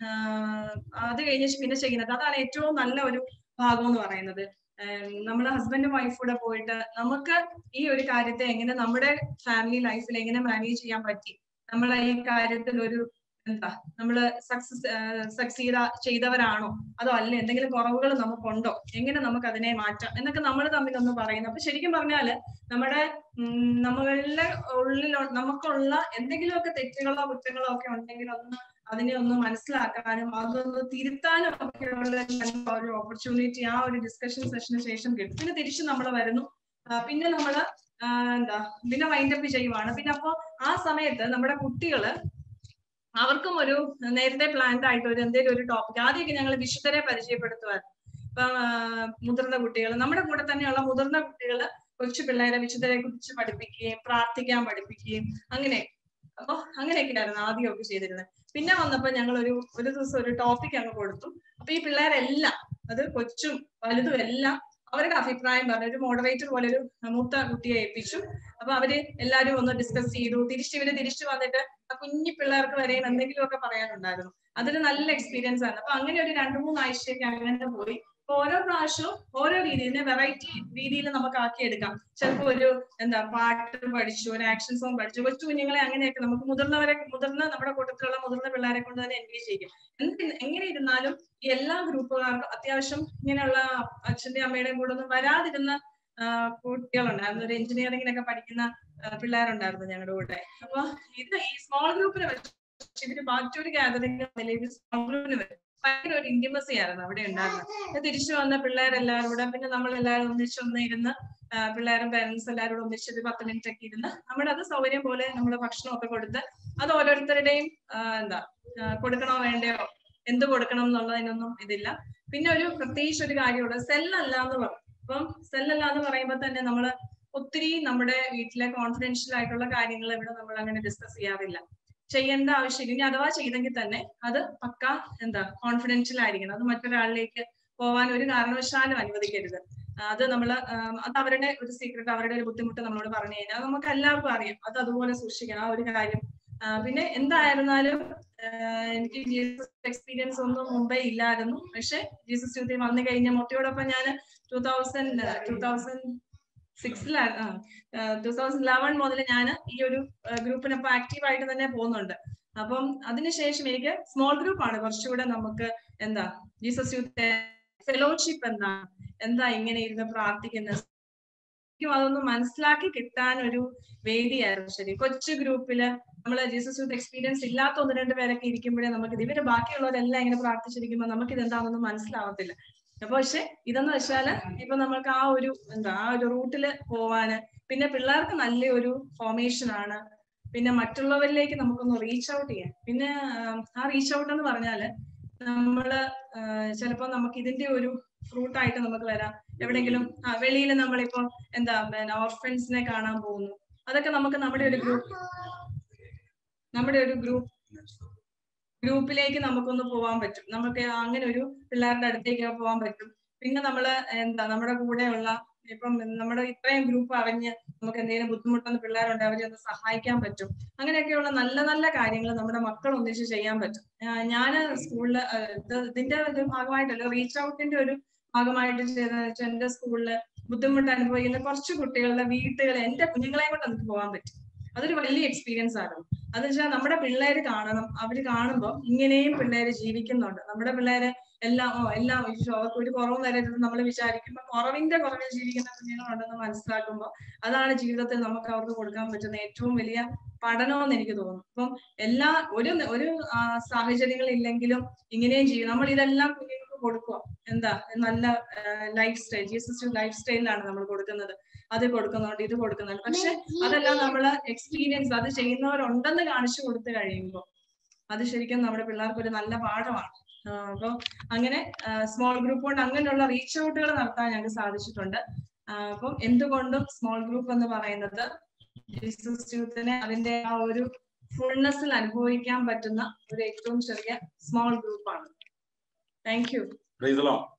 ആഹ് അത് കഴിഞ്ഞ് പിന്നെ ചെയ്യുന്നത് അതാണ് ഏറ്റവും നല്ല ഒരു ഭാഗം എന്ന് പറയുന്നത് ഏം, നമ്മുടെ ഹസ്ബൻഡും വൈഫും കൂടെ പോയിട്ട് നമുക്ക് ഈ ഒരു കാര്യത്തെ എങ്ങനെ നമ്മുടെ ഫാമിലി ലൈഫിൽ എങ്ങനെ മാനേജ് ചെയ്യാൻ പറ്റി നമ്മൾ ഈ കാര്യത്തിൽ ഒരു എന്താ നമ്മള് സക്സസ് സക്സീഡ് ചെയ്തവരാണോ അതോ അല്ല എന്തെങ്കിലും കുറവുകൾ നമുക്കുണ്ടോ എങ്ങനെ നമുക്ക് അതിനെ മാറ്റാം എന്നൊക്കെ നമ്മൾ തമ്മിൽ ഒന്ന് പറയുന്നു അപ്പൊ ശരിക്കും പറഞ്ഞാല് നമ്മുടെ ഉം, നമ്മളുടെ ഉള്ളിൽ നമുക്കുള്ള എന്തെങ്കിലുമൊക്കെ തെറ്റുകളോ കുറ്റങ്ങളോ ഒക്കെ ഉണ്ടെങ്കിൽ ഒന്ന് അതിനെ ഒന്ന് മനസ്സിലാക്കാനും അതൊന്ന് തിരുത്താനും ഒക്കെയുള്ള ഞങ്ങൾക്ക് ആ ഒരു ഓപ്പർച്യൂണിറ്റി ആ ഒരു ഡിസ്കഷൻ സെഷന് ശേഷം കിട്ടും പിന്നെ തിരിച്ച് നമ്മൾ വരുന്നു ആ, പിന്നെ നമ്മള് ആ, എന്താ പിന്നെ വൈൻഡപ്പ് ചെയ്യുവാണ് പിന്നെ അപ്പോ ആ സമയത്ത് നമ്മുടെ കുട്ടികള് അവർക്കും ഒരു നേരത്തെ പ്ലാൻഡ് ആയിട്ട് ഒരു എന്തെങ്കിലും ഒരു ടോപ്പിക് ആദ്യമൊക്കെ ഞങ്ങൾ വിശുദ്ധരെ പരിചയപ്പെടുത്തുമായിരുന്നു ഇപ്പൊ ആ, മുതിർന്ന കുട്ടികൾ നമ്മുടെ കൂടെ തന്നെയുള്ള മുതിർന്ന കുട്ടികൾ കൊച്ചു പിള്ളേരെ വിശുദ്ധരെ കുറിച്ച് പഠിപ്പിക്കുകയും പ്രാർത്ഥിക്കാൻ പഠിപ്പിക്കുകയും അങ്ങനെ അപ്പൊ അങ്ങനെയൊക്കെ ആയിരുന്നു ആദ്യമൊക്കെ ചെയ്തിരുന്നത് പിന്നെ വന്നപ്പോ ഞങ്ങൾ ഒരു ഒരു ദിവസം ഒരു ടോപ്പിക് അങ്ങ് കൊടുത്തു അപ്പൊ ഈ പിള്ളേരെല്ലാം അത് കൊച്ചും വലുതും എല്ലാം അവരുടെ അഭിപ്രായം പറഞ്ഞു ഒരു മോഡറേറ്റർ പോലെ ഒരു മൂത്ത കുട്ടിയെ ഏൽപ്പിച്ചു അപ്പൊ അവര് എല്ലാരും ഒന്ന് ഡിസ്കസ് ചെയ്തു തിരിച്ച് ഇവര് തിരിച്ചു വന്നിട്ട് ആ കുഞ്ഞു പിള്ളേർക്ക് വരെ എന്തെങ്കിലുമൊക്കെ പറയാനുണ്ടായിരുന്നു അതൊരു നല്ല എക്സ്പീരിയൻസ് ആണ് അപ്പൊ അങ്ങനെ ഒരു രണ്ടു മൂന്ന് ആഴ്ചയൊക്കെ അങ്ങനെ പോയി അപ്പൊ ഓരോ പ്രാവശ്യവും ഓരോ രീതിയിൽ വെറൈറ്റി രീതിയിൽ നമുക്ക് ആക്കിയെടുക്കാം ചിലപ്പോ ഒരു എന്താ പാട്ട് പഠിച്ചു ഒരു ആക്ഷൻ സോങ് പഠിച്ചു കൊച്ചു കുഞ്ഞുങ്ങളെ അങ്ങനെയൊക്കെ നമുക്ക് മുതിർന്നവരെ മുതിർന്ന നമ്മുടെ കൂട്ടത്തിലുള്ള മുതിർന്ന പിള്ളേരെ കൊണ്ട് തന്നെ എൻഗേജ് ചെയ്യും എന്ത് എങ്ങനെ ഇരുന്നാലും ഈ എല്ലാ ഗ്രൂപ്പുകാർക്കും അത്യാവശ്യം ഇങ്ങനെയുള്ള അച്ഛന്റെയും അമ്മയുടെയും കൂടെ ഒന്നും വരാതിരുന്ന ആ, കുട്ടികളുണ്ടായിരുന്നു ഒരു എഞ്ചിനീയറിംഗിനൊക്കെ പഠിക്കുന്ന ആ, പിള്ളേരുണ്ടായിരുന്നു ഞങ്ങളുടെ കൂടെ അപ്പൊ ഇത് ഈ സ്മോൾ ഗ്രൂപ്പിന് വെച്ച് ഇവര് മറ്റൊരു ഗാദറിംഗ് സ്മോൾ ഗ്രൂപ്പിന് വെച്ച് ഭയങ്കര ഒരു ഇന്റിമസി ആയിരുന്നു അവിടെ ഉണ്ടായിരുന്നത് ഇത് തിരിച്ചു വന്ന പിള്ളേരെല്ലാവരും കൂടെ പിന്നെ നമ്മൾ എല്ലാവരും ഒന്നിച്ച് ഒന്ന് ഇരുന്ന് ആ, പിള്ളേരും പേരൻസ് എല്ലാവരും കൂടെ ഒന്നിച്ച് ഒരു പത്ത് മിനിറ്റ് ഒക്കെ ഇരുന്ന് നമ്മുടെ അത് സൗകര്യം പോലെ നമ്മൾ ഭക്ഷണമൊക്കെ കൊടുത്ത് അത് ഓരോരുത്തരുടെയും ആ, എന്താ ആ, കൊടുക്കണോ വേണ്ടയോ എന്ത് കൊടുക്കണം എന്നുള്ളതിനൊന്നും ഇതില്ല പിന്നെ ഒരു പ്രത്യേകിച്ച് ഒരു കാര്യമുള്ളത് സെല്ലല്ല എന്ന് പറയും അപ്പം സെല്ലല്ല എന്ന് പറയുമ്പോൾ തന്നെ നമ്മൾ ഒത്തിരി നമ്മുടെ വീട്ടിലെ കോൺഫിഡൻഷ്യൽ ആയിട്ടുള്ള കാര്യങ്ങൾ ഇവിടെ നമ്മൾ അങ്ങനെ ഡിസ്കസ് ചെയ്യാറില്ല ചെയ്യേണ്ട ആവശ്യമില്ല ഇനി അഥവാ ചെയ്തെങ്കിൽ തന്നെ അത് പക്ക എന്താ കോൺഫിഡൻഷ്യൽ ആയിരിക്കണം അത് മറ്റൊരാളിലേക്ക് പോവാൻ ഒരു കാരണവശാലും അനുവദിക്കരുത് ആ, അത് നമ്മൾ അത് അവരുടെ ഒരു സീക്രട്ട് അവരുടെ ഒരു ബുദ്ധിമുട്ട് നമ്മളോട് പറഞ്ഞു കഴിഞ്ഞാൽ നമുക്ക് എല്ലാവർക്കും അറിയാം അത് അതുപോലെ സൂക്ഷിക്കണം ആ ഒരു കാര്യം ആ, പിന്നെ എന്തായിരുന്നാലും ആ, എനിക്ക് ജീസസ് എക്സ്പീരിയൻസ് ഒന്നും മുമ്പേ ഇല്ലായിരുന്നു പക്ഷെ ജീസസ് യൂത്തിൽ വന്നു കഴിഞ്ഞ മൊട്ടയോടൊപ്പം ഞാൻ ടൂ തൗസൻഡ് ടൂ തൗസൻഡ് സിക്സിലാണ് ടൂ തൗസൻഡ് ലെവൻ മുതൽ ഞാൻ ഈ ഒരു ഗ്രൂപ്പിനൊപ്പം ആക്റ്റീവ് ആയിട്ട് തന്നെ പോകുന്നുണ്ട് അപ്പം അതിനുശേഷം എനിക്ക് സ്മോൾ ഗ്രൂപ്പ് ആണ് കുറച്ചുകൂടെ നമുക്ക് എന്താ ജീസസ് യൂത്ത് ഫെലോഷിപ്പ് എന്താണ് എന്താ ഇങ്ങനെ ഇരുന്ന് പ്രാർത്ഥിക്കുന്നത് ശരിക്കും അതൊന്ന് മനസ്സിലാക്കി കിട്ടാൻ ഒരു വേദിയായിരുന്നു ശരി കൊച്ചു ഗ്രൂപ്പില് നമ്മള് ജീസസ് യൂത്ത് എക്സ്പീരിയൻസ് ഇല്ലാത്ത ഒന്ന് രണ്ട് പേരൊക്കെ ഇരിക്കുമ്പോഴേ നമുക്ക് ഇവര് ബാക്കിയുള്ളവരെല്ലാം ഇങ്ങനെ പ്രാർത്ഥിച്ചിരിക്കുമ്പോൾ നമുക്ക് ഇത് എന്താണെന്നൊന്നും മനസ്സിലാവത്തില്ല അപ്പൊ പക്ഷെ ഇതെന്ന് വെച്ചാല് ഇപ്പൊ നമ്മൾക്ക് ആ ഒരു എന്താ ആ ഒരു റൂട്ടില് പോവാന് പിന്നെ പിള്ളേർക്ക് നല്ലൊരു ഫോർമേഷൻ ആണ് പിന്നെ മറ്റുള്ളവരിലേക്ക് നമുക്കൊന്ന് റീച്ച് ഔട്ട് ചെയ്യാം പിന്നെ ആം, ആ റീച്ച് ഔട്ട് എന്ന് പറഞ്ഞാല് നമ്മള് ചിലപ്പോ നമുക്ക് ഇതിന്റെ ഒരു ഫ്രൂട്ട് ആയിട്ട് നമുക്ക് വരാം എവിടെയെങ്കിലും വെളിയിൽ നമ്മളിപ്പോ എന്താ പിന്നെ ഓർഫൻസിനെ കാണാൻ പോകുന്നു അതൊക്കെ നമുക്ക് നമ്മുടെ ഒരു ഗ്രൂപ്പ് നമ്മുടെ ഒരു ഗ്രൂപ്പ് ഗ്രൂപ്പിലേക്ക് നമുക്കൊന്ന് പോകാൻ പറ്റും നമുക്ക് അങ്ങനെ ഒരു പിള്ളേരുടെ അടുത്തേക്ക് പോകാൻ പറ്റും പിന്നെ നമ്മള് എന്താ നമ്മുടെ കൂടെയുള്ള ഇപ്പം നമ്മുടെ ഇത്രയും ഗ്രൂപ്പ് അറിഞ്ഞ് നമുക്ക് എന്തെങ്കിലും ബുദ്ധിമുട്ടുന്ന പിള്ളേരുണ്ട് അവരെ ഒന്ന് സഹായിക്കാൻ പറ്റും അങ്ങനെയൊക്കെയുള്ള നല്ല നല്ല കാര്യങ്ങൾ നമ്മുടെ മക്കൾ ഒന്നിച്ച് ചെയ്യാൻ പറ്റും ഞാൻ സ്കൂളില് ഇതിന്റെ ഒരു ഭാഗമായിട്ടല്ല റീച്ച് ഔട്ടിന്റെ ഒരു ഭാഗമായിട്ട് ചെയ്തതെന്ന് വെച്ചാൽ എന്റെ സ്കൂളില് ബുദ്ധിമുട്ട് അനുഭവിക്കുന്ന കുറച്ച് കുട്ടികളുടെ വീട്ടുകൾ എന്റെ കുഞ്ഞുങ്ങളെ കൊണ്ട് എനിക്ക് പോകാൻ പറ്റും അതൊരു വലിയ എക്സ്പീരിയൻസ് ആയിരുന്നു അത് വെച്ചാൽ നമ്മുടെ പിള്ളേര് കാണണം അവര് കാണുമ്പോൾ ഇങ്ങനെയും പിള്ളേര് ജീവിക്കുന്നുണ്ട് നമ്മുടെ പിള്ളേര് എല്ലാം ഓ എല്ലാം അയ്യോ, അവർക്ക് ഒരു കുറവും വരരുത് നമ്മൾ വിചാരിക്കുമ്പോൾ കുറവിന്റെ കുറവിൽ ജീവിക്കുന്ന കുഞ്ഞുങ്ങളുണ്ടെന്ന് മനസ്സിലാക്കുമ്പോൾ അതാണ് ജീവിതത്തിൽ നമുക്ക് അവർക്ക് കൊടുക്കാൻ പറ്റുന്ന ഏറ്റവും വലിയ പഠനമെന്ന് എനിക്ക് തോന്നുന്നു അപ്പം എല്ലാ ഒരു ഒരു ആ, സാഹചര്യങ്ങളില്ലെങ്കിലും ഇങ്ങനെയും ചെയ്യും നമ്മൾ ഇതെല്ലാം കുഞ്ഞുങ്ങൾക്ക് കൊടുക്കുക എന്താ നല്ല ലൈഫ് സ്റ്റൈൽ ജീസസ് ലൈഫ് സ്റ്റൈലിലാണ് നമ്മൾ കൊടുക്കുന്നത് അത് കൊടുക്കുന്നുണ്ട് ഇത് കൊടുക്കുന്നുണ്ട് പക്ഷെ അതെല്ലാം നമ്മള് എക്സ്പീരിയൻസ് അത് ചെയ്യുന്നവരുണ്ടെന്ന് കാണിച്ചു കൊടുത്തു കഴിയുമ്പോൾ അത് ശരിക്കും നമ്മുടെ പിള്ളേർക്ക് ഒരു നല്ല പാഠമാണ് അപ്പൊ അങ്ങനെ സ്മോൾ ഗ്രൂപ്പ് കൊണ്ട് അങ്ങനെയുള്ള റീച്ച് ഔട്ടുകൾ നടത്താൻ ഞങ്ങൾക്ക് സാധിച്ചിട്ടുണ്ട് ആ, അപ്പം എന്തുകൊണ്ടും സ്മോൾ ഗ്രൂപ്പ് എന്ന് പറയുന്നത് ജീസസ് യൂത്തിനെ അതിന്റെ ആ ഒരു ഫുൾനെസ്സിൽ അനുഭവിക്കാൻ പറ്റുന്ന ഒരു ഏറ്റവും ചെറിയ സ്മോൾ ഗ്രൂപ്പാണ് thank you Praise the Lord.